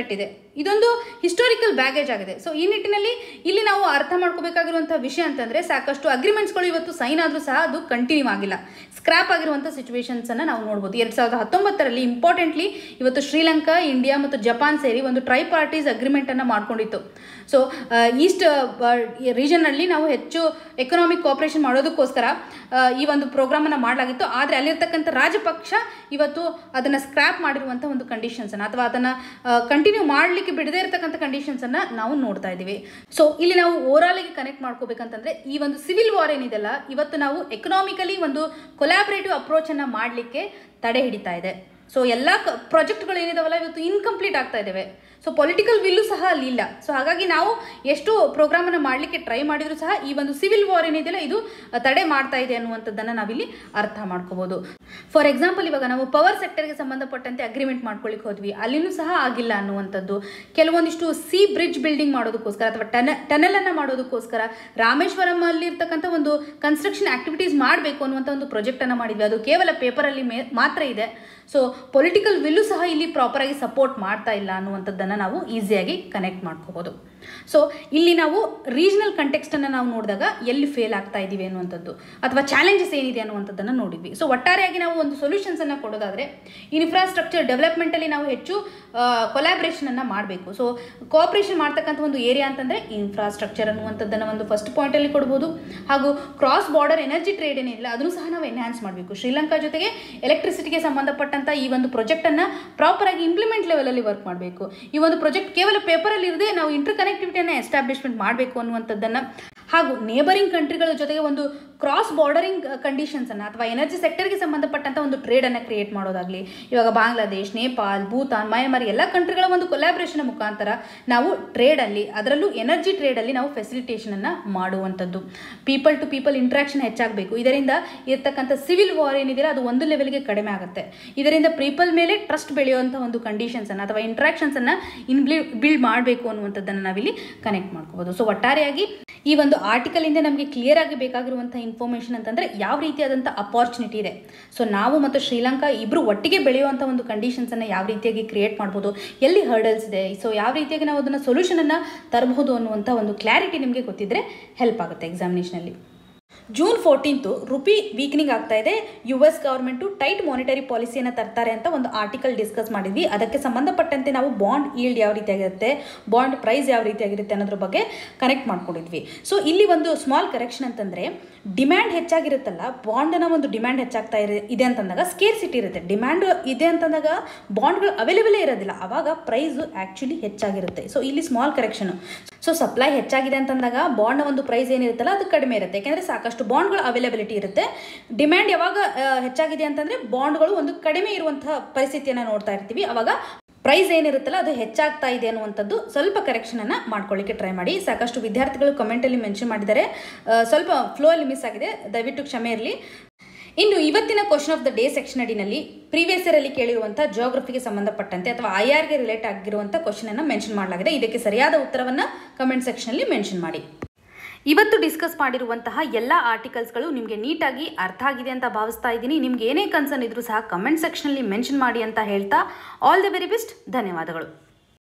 ಇದೊಂದು ಹಿಸ್ಟೋರಿಕಲ್ ಬ್ಯಾಗೇಜ್ ಆಗಿದೆ ಸೊ ಈ ನಿಟ್ಟಿನಲ್ಲಿ ಇಲ್ಲಿ ನಾವು ಅರ್ಥ ಮಾಡ್ಕೋಬೇಕಾಗಿರುವಂಥ ವಿಷಯ ಅಂತಂದರೆ ಸಾಕಷ್ಟು ಅಗ್ರಿಮೆಂಟ್ಸ್ಗಳು ಇವತ್ತು ಸೈನ್ ಆದರೂ ಸಹ ಅದು ಕಂಟಿನ್ಯೂ ಆಗಿಲ್ಲ ಸ್ಕ್ರಾಪ್ ಆಗಿರುವಂಥ ಸಿಚುವೇಶನ್ಸನ್ನು ನಾವು ನೋಡ್ಬೋದು ಎರಡು ಸಾವಿರದ ಹತ್ತೊಂಬತ್ತರಲ್ಲಿ ಇಂಪಾರ್ಟೆಂಟ್ಲಿ ಇವತ್ತು ಶ್ರೀಲಂಕಾ ಇಂಡಿಯಾ ಮತ್ತು ಜಪಾನ್ ಸೇರಿ ಒಂದು ಟ್ರೈ ಪಾರ್ಟೀಸ್ ಅಗ್ರಿಮೆಂಟನ್ನು ಮಾಡ್ಕೊಂಡಿತ್ತು ಸೊ ಈಸ್ಟ್ ರೀಜನ್ನಲ್ಲಿ ನಾವು ಹೆಚ್ಚು ಎಕನಾಮಿಕ್ ಕೋಆಪರೇಷನ್ ಮಾಡೋದಕ್ಕೋಸ್ಕರ ಆ, ಈ ಒಂದು ಪ್ರೋಗ್ರಾಮನ್ನು ಮಾಡಲಾಗಿತ್ತು ಆದರೆ ಅಲ್ಲಿರ್ತಕ್ಕಂಥ ರಾಜಪಕ್ಷ ಇವತ್ತು ಅದನ್ನು ಸ್ಕ್ರ್ಯಾಪ್ ಮಾಡಿರುವಂಥ ಒಂದು ಕಂಡೀಷನ್ಸನ್ನು ಅಥವಾ ಅದನ್ನು ಕಂಟಿನ್ಯೂ ಮಾಡಲಿಕ್ಕೆ ಬಿಡದೇ ಇರತಕ್ಕಂಥ ಕಂಡೀಷನ್ಸನ್ನು ನಾವು ನೋಡ್ತಾ ಇದ್ದೀವಿ ಸೊ ಇಲ್ಲಿ ನಾವು ಓವರಾಲಿಗೆ ಕನೆಕ್ಟ್ ಮಾಡ್ಕೋಬೇಕಂತಂದರೆ ಈ ಒಂದು ಸಿವಿಲ್ ವಾರ್ ಏನಿದೆಲ್ಲ ಇವತ್ತು ನಾವು ಎಕನಾಮಿಕಲಿ ಒಂದು ಕೊಲಾಬ್ರೇಟಿವ್ ಅಪ್ರೋಚನ್ನು ಮಾಡಲಿಕ್ಕೆ ತಡೆ ಹಿಡಿತಾ ಇದೆ ಸೊ ಎಲ್ಲ ಪ್ರಾಜೆಕ್ಟ್ಗಳು ಏನಿದಾವಲ್ಲ ಇವತ್ತು ಇನ್ಕಂಪ್ಲೀಟ್ ಆಗ್ತಾ ಇದ್ದಾವೆ ಸೊ ಪೊಲಿಟಿಕಲ್ ವಿಲ್ಲು ಸಹ ಅಲ್ಲಿ ಇಲ್ಲ ಸೊ ಹಾಗಾಗಿ ನಾವು ಎಷ್ಟು ಪ್ರೋಗ್ರಾಮನ್ನು ಮಾಡಲಿಕ್ಕೆ ಟ್ರೈ ಮಾಡಿದರೂ ಸಹ ಈ ಒಂದು ಸಿವಿಲ್ ವಾರ್ ಏನಿದೆಯಲ್ಲ ಇದು ತಡೆ ಮಾಡ್ತಾ ಇದೆ ಅನ್ನುವಂಥದ್ದನ್ನು ನಾವಿಲ್ಲಿ ಅರ್ಥ ಮಾಡ್ಕೋಬೋದು ಫಾರ್ ಎಕ್ಸಾಂಪಲ್ ಇವಾಗ ನಾವು ಪವರ್ ಸೆಕ್ಟರ್ಗೆ ಸಂಬಂಧಪಟ್ಟಂತೆ ಅಗ್ರಿಮೆಂಟ್ ಮಾಡ್ಕೊಳ್ಳಿಕ್ಕೆ ಹೋದ್ವಿ ಅಲ್ಲಿನೂ ಸಹ ಆಗಿಲ್ಲ ಅನ್ನುವಂಥದ್ದು ಕೆಲವೊಂದಿಷ್ಟು ಸಿ ಬ್ರಿಡ್ಜ್ ಬಿಲ್ಡಿಂಗ್ ಮಾಡೋದಕ್ಕೋಸ್ಕರ ಅಥವಾ ಟನ ಟನಲನ್ನು ಮಾಡೋದಕ್ಕೋಸ್ಕರ ರಾಮೇಶ್ವರಂ ಅಲ್ಲಿ ಇರ್ತಕ್ಕಂಥ ಒಂದು ಕನ್ಸ್ಟ್ರಕ್ಷನ್ ಆಕ್ಟಿವಿಟೀಸ್ ಮಾಡಬೇಕು ಅನ್ನುವಂಥ ಒಂದು ಪ್ರಾಜೆಕ್ಟನ್ನು ಮಾಡಿದ್ವಿ ಅದು ಕೇವಲ ಪೇಪರಲ್ಲಿ ಮೇ ಮಾತ್ರ ಇದೆ ಸೊ ಪೊಲಿಟಿಕಲ್ ವಿಲ್ಲು ಸಹ ಇಲ್ಲಿ ಪ್ರಾಪರಾಗಿ ಸಪೋರ್ಟ್ ಮಾಡ್ತಾ ಇಲ್ಲ ಅನ್ನುವಂಥದ್ದನ್ನು ನಾವು ಈಸಿಯಾಗಿ ಕನೆಕ್ಟ್ ಮಾಡ್ಕೋಬೋದು ಸೊ ಇಲ್ಲಿ ನಾವು ರೀಜನಲ್ ಕಂಟೆಕ್ಸ್ಟನ್ನು ನಾವು ನೋಡಿದಾಗ ಎಲ್ಲಿ ಫೇಲ್ ಆಗ್ತಾ ಇದ್ದೀವಿ ಅನ್ನುವಂಥದ್ದು ಅಥವಾ ಚಾಲೆಂಜಸ್ ಏನಿದೆ ಅನ್ನುವಂಥದ್ದನ್ನು ನೋಡಿದ್ವಿ ಸೊ ಒಟ್ಟಾರೆಯಾಗಿ ನಾವು ಒಂದು ಸೊಲ್ಯೂಷನ್ಸನ್ನು ಕೊಡೋದಾದರೆ ಇನ್ಫ್ರಾಸ್ಟ್ರಕ್ಚರ್ ಡೆವಲಪ್ಮೆಂಟಲ್ಲಿ ನಾವು ಹೆಚ್ಚು ಕೊಲಾಬ್ರೇಷನನ್ನು ಮಾಡಬೇಕು ಸೊ ಕೋಆಪ್ರೇಷನ್ ಮಾಡ್ತಕ್ಕಂಥ ಒಂದು ಏರಿಯಾ ಅಂತಂದರೆ ಇನ್ಫ್ರಾಸ್ಟ್ರಕ್ಚರ್ ಅನ್ನುವಂಥದ್ದನ್ನು ಒಂದು ಫಸ್ಟ್ ಪಾಯಿಂಟಲ್ಲಿ ಕೊಡ್ಬೋದು ಹಾಗೂ ಕ್ರಾಸ್ ಬಾರ್ಡರ್ ಎನರ್ಜಿ ಟ್ರೇಡ್ ಏನಿಲ್ಲ ಅದನ್ನು ಸಹ ನಾವು ಎನ್ಹ್ಯಾನ್ಸ್ ಮಾಡಬೇಕು ಶ್ರೀಲಂಕಾ ಜೊತೆಗೆ ಎಲೆಕ್ಟ್ರಿಸಿಟಿಗೆ ಸಂಬಂಧಪಟ್ಟಂಥ ಈ ಒಂದು ಪ್ರಾಜೆಕ್ಟನ್ನು ಪ್ರಾಪರಾಗಿ ಇಂಪ್ಲಿಮೆಂಟ್ ಲೆವೆಲಲ್ಲಿ ವರ್ಕ್ ಮಾಡಬೇಕು ಈ ಒಂದು ಪ್ರಾಜೆಕ್ಟ್ ಕೇವಲ ಪೇಪರಲ್ಲಿ ಇರದೆ ನಾವು ಇಂಟರ್ ಕನೆಕ್ಟಿವಿಟಿಯನ್ನು ಎಸ್ಟಾಬ್ಲಿಷ್ಮೆಂಟ್ ಮಾಡಬೇಕು ಅನ್ನುವಂಥದ್ದನ್ನು ಹಾಗೂ ನೇಬರಿಂಗ್ ಕಂಟ್ರಿಗಳ ಜೊತೆಗೆ ಒಂದು ಕ್ರಾಸ್ ಬಾರ್ಡರಿಂಗ್ ಕಂಡೀಷನ್ಸನ್ನು ಅಥವಾ ಎನರ್ಜಿ ಸೆಕ್ಟರ್ಗೆ ಸಂಬಂಧಪಟ್ಟಂಥ ಒಂದು ಟ್ರೇಡನ್ನು ಕ್ರಿಯೇಟ್ ಮಾಡೋದಾಗಲಿ ಇವಾಗ ಬಾಂಗ್ಲಾದೇಶ್ ನೇಪಾಲ್ ಭೂತಾನ್ ಮಯನ್ಮಾರ್ ಎಲ್ಲ ಕಂಟ್ರಿಗಳ ಒಂದು ಕೊಲಾಬ್ರೇಷನ್ ಮುಖಾಂತರ ನಾವು ಟ್ರೇಡಲ್ಲಿ ಅದರಲ್ಲೂ ಎನರ್ಜಿ ಟ್ರೇಡಲ್ಲಿ ನಾವು ಫೆಸಿಲಿಟೇಷನನ್ನು ಮಾಡುವಂಥದ್ದು ಪೀಪಲ್ ಟು ಪೀಪಲ್ ಇಂಟ್ರಾಕ್ಷನ್ ಹೆಚ್ಚಾಗಬೇಕು ಇದರಿಂದ ಇರ್ತಕ್ಕಂಥ ಸಿವಿಲ್ ವಾರ್ ಏನಿದೆಯಲ್ಲ ಅದು ಒಂದು ಲೆವೆಲ್ಗೆ ಕಡಿಮೆ ಆಗುತ್ತೆ ಇದರಿಂದ ಪೀಪಲ್ ಮೇಲೆ ಟ್ರಸ್ಟ್ ಬೆಳೆಯುವಂಥ ಒಂದು ಕಂಡೀಷನ್ಸನ್ನು ಅಥವಾ ಇಂಟ್ರಾಕ್ಷನ್ಸನ್ನು ಇನ್ಬ್ಲಿ ಬಿಲ್ಡ್ ಮಾಡಬೇಕು ಅನ್ನುವಂಥದ್ದನ್ನು ನಾವಿಲ್ಲಿ ಕನೆಕ್ಟ್ ಮಾಡ್ಕೋಬೋದು ಸೊ ಒಟ್ಟಾರೆಯಾಗಿ ಈ ಒಂದು ಆರ್ಟಿಕಲಿಂದ ನಮಗೆ ಕ್ಲಿಯರ್ ಆಗಿ ಬೇಕಾಗಿರುವಂಥ ಇನ್ಫಾರ್ಮೇಷನ್ ಅಂತಂದರೆ ಯಾವ ರೀತಿಯಾದಂಥ ಅಪಾರ್ಚುನಿಟಿ ಇದೆ ಸೊ ನಾವು ಮತ್ತು ಶ್ರೀಲಂಕಾ ಇಬ್ಬರು ಒಟ್ಟಿಗೆ ಬೆಳೆಯುವಂಥ ಒಂದು ಕಂಡೀಷನ್ಸನ್ನು ಯಾವ ರೀತಿಯಾಗಿ ಕ್ರಿಯೇಟ್ ಮಾಡ್ಬೋದು ಎಲ್ಲಿ ಹರ್ಡಲ್ಸ್ ಇದೆ ಸೊ ಯಾವ ರೀತಿಯಾಗಿ ನಾವು ಅದನ್ನು ಸೊಲ್ಯೂಷನನ್ನು ತರಬಹುದು ಅನ್ನುವಂಥ ಒಂದು ಕ್ಲಾರಿಟಿ ನಿಮಗೆ ಗೊತ್ತಿದ್ದರೆ ಹೆಲ್ಪ್ ಆಗುತ್ತೆ ಎಕ್ಸಾಮಿನೇಷನಲ್ಲಿ ಜೂನ್ ಫೋರ್ಟೀನ್ತು ರುಪಿ ವೀಕ್ನಿಂಗ್ ಆಗ್ತಾ ಇದೆ U S government tight monetary ಪಾಲಿಸಿಯನ್ನು ತರ್ತಾರೆ ಅಂತ ಒಂದು ಆರ್ಟಿಕಲ್ ಡಿಸ್ಕಸ್ ಮಾಡಿದ್ವಿ ಅದಕ್ಕೆ ಸಂಬಂಧಪಟ್ಟಂತೆ ನಾವು ಬಾಂಡ್ ಈಲ್ಡ್ ಯಾವ ರೀತಿಯಾಗಿರುತ್ತೆ ಬಾಂಡ್ ಪ್ರೈಸ್ ಯಾವ ರೀತಿಯಾಗಿರುತ್ತೆ ಅನ್ನೋದ್ರ ಬಗ್ಗೆ ಕನೆಕ್ಟ್ ಮಾಡ್ಕೊಂಡಿದ್ವಿ ಸೊ ಇಲ್ಲಿ ಒಂದು ಸ್ಮಾಲ್ ಕರೆಕ್ಷನ್ ಅಂತಂದರೆ ಡಿಮ್ಯಾಂಡ್ ಹೆಚ್ಚಾಗಿರುತ್ತಲ್ಲ ಬಾಂಡನ ಒಂದು ಡಿಮ್ಯಾಂಡ್ ಹೆಚ್ಚಾಗ್ತಾ ಇರ ಇದೆ ಅಂತಂದಾಗ ಸ್ಕೇರ್ ಸಿಟಿ ಇರುತ್ತೆ ಡಿಮ್ಯಾಂಡ್ ಇದೆ ಅಂತಂದಾಗ ಬಾಂಡ್ಗಳು ಅವೈಲೇಬಲೇ ಇರೋದಿಲ್ಲ ಆವಾಗ ಪ್ರೈಸು ಆ್ಯಕ್ಚುಲಿ ಹೆಚ್ಚಾಗಿರುತ್ತೆ ಸೊ ಇಲ್ಲಿ ಸ್ಮಾಲ್ ಕರೆಕ್ಷನು ಸೊ ಸಪ್ಲೈ ಹೆಚ್ಚಾಗಿದೆ ಅಂತಂದಾಗ ಬಾಂಡ್ನ ಒಂದು ಪ್ರೈಸ್ ಏನಿರುತ್ತಲ್ಲ ಅದು ಕಡಿಮೆ ಇರುತ್ತೆ ಯಾಕೆಂದರೆ ಸಾಕಷ್ಟು ಬಾಂಡ್ಗಳು ಅವೈಲಬಿಲಿಟಿ ಇರುತ್ತೆ ಡಿಮ್ಯಾಂಡ್ ಯಾವಾಗ ಆ, ಹೆಚ್ಚಾಗಿದೆ ಅಂತಂದರೆ ಬಾಂಡ್ಗಳು ಒಂದು ಕಡಿಮೆ ಇರುವಂತಹ ಪರಿಸ್ಥಿತಿಯನ್ನು ನೋಡ್ತಾ ಇರ್ತೀವಿ ಅವಾಗ ಪ್ರೈಸ್ ಏನಿರುತ್ತಲ್ಲ ಅದು ಹೆಚ್ಚಾಗ್ತಾ ಇದೆ ಅನ್ನುವಂಥದ್ದು ಸ್ವಲ್ಪ ಕರೆಕ್ಷನನ್ನು ಮಾಡ್ಕೊಳ್ಳಿಕ್ಕೆ ಟ್ರೈ ಮಾಡಿ ಸಾಕಷ್ಟು ವಿದ್ಯಾರ್ಥಿಗಳು ಕಮೆಂಟಲ್ಲಿ ಮೆನ್ಷನ್ ಮಾಡಿದ್ದಾರೆ ಆ, ಸ್ವಲ್ಪ ಫ್ಲೋ ಅಲ್ಲಿ ಮಿಸ್ ಆಗಿದೆ ದಯವಿಟ್ಟು ಕ್ಷಮೆ ಇರಲಿ ಇನ್ನು ಇವತ್ತಿನ question of the day section ಅಡಿನಲ್ಲಿ ಪ್ರೀವಿಯಸ್ ಇಯರಲ್ಲಿ ಕೇಳಿರುವಂಥ ಜಿಯೋಗ್ರಫಿಗೆ ಸಂಬಂಧಪಟ್ಟಂತೆ ಅಥವಾ ಐ ಆರ್ಗೆ ರಿಲೇಟ್ ಆಗಿರುವಂಥ ಕ್ವಶನನ್ನು ಮೆನ್ಷನ್ ಮಾಡಲಾಗಿದೆ ಇದಕ್ಕೆ ಸರಿಯಾದ ಉತ್ತರವನ್ನು ಕಮೆಂಟ್ ಸೆಕ್ಷನಲ್ಲಿ ಮೆನ್ಷನ್ ಮಾಡಿ ಇವತ್ತು ಡಿಸ್ಕಸ್ ಮಾಡಿರುವಂತಹ ಎಲ್ಲ ಆರ್ಟಿಕಲ್ಸ್ಗಳು ನಿಮಗೆ ನೀಟಾಗಿ ಅರ್ಥ ಆಗಿದೆ ಅಂತ ಭಾವಿಸ್ತಾ ಇದ್ದೀನಿ ನಿಮ್ಗೆ ಏನೇ ಕನ್ಸರ್ನ್ ಇದ್ರೂ ಸಹ ಕಮೆಂಟ್ ಸೆಕ್ಷನಲ್ಲಿ ಮೆನ್ಷನ್ ಮಾಡಿ ಅಂತ ಹೇಳ್ತಾ ಆಲ್ ದ ವೆರಿ ಬೆಸ್ಟ್ ಧನ್ಯವಾದಗಳು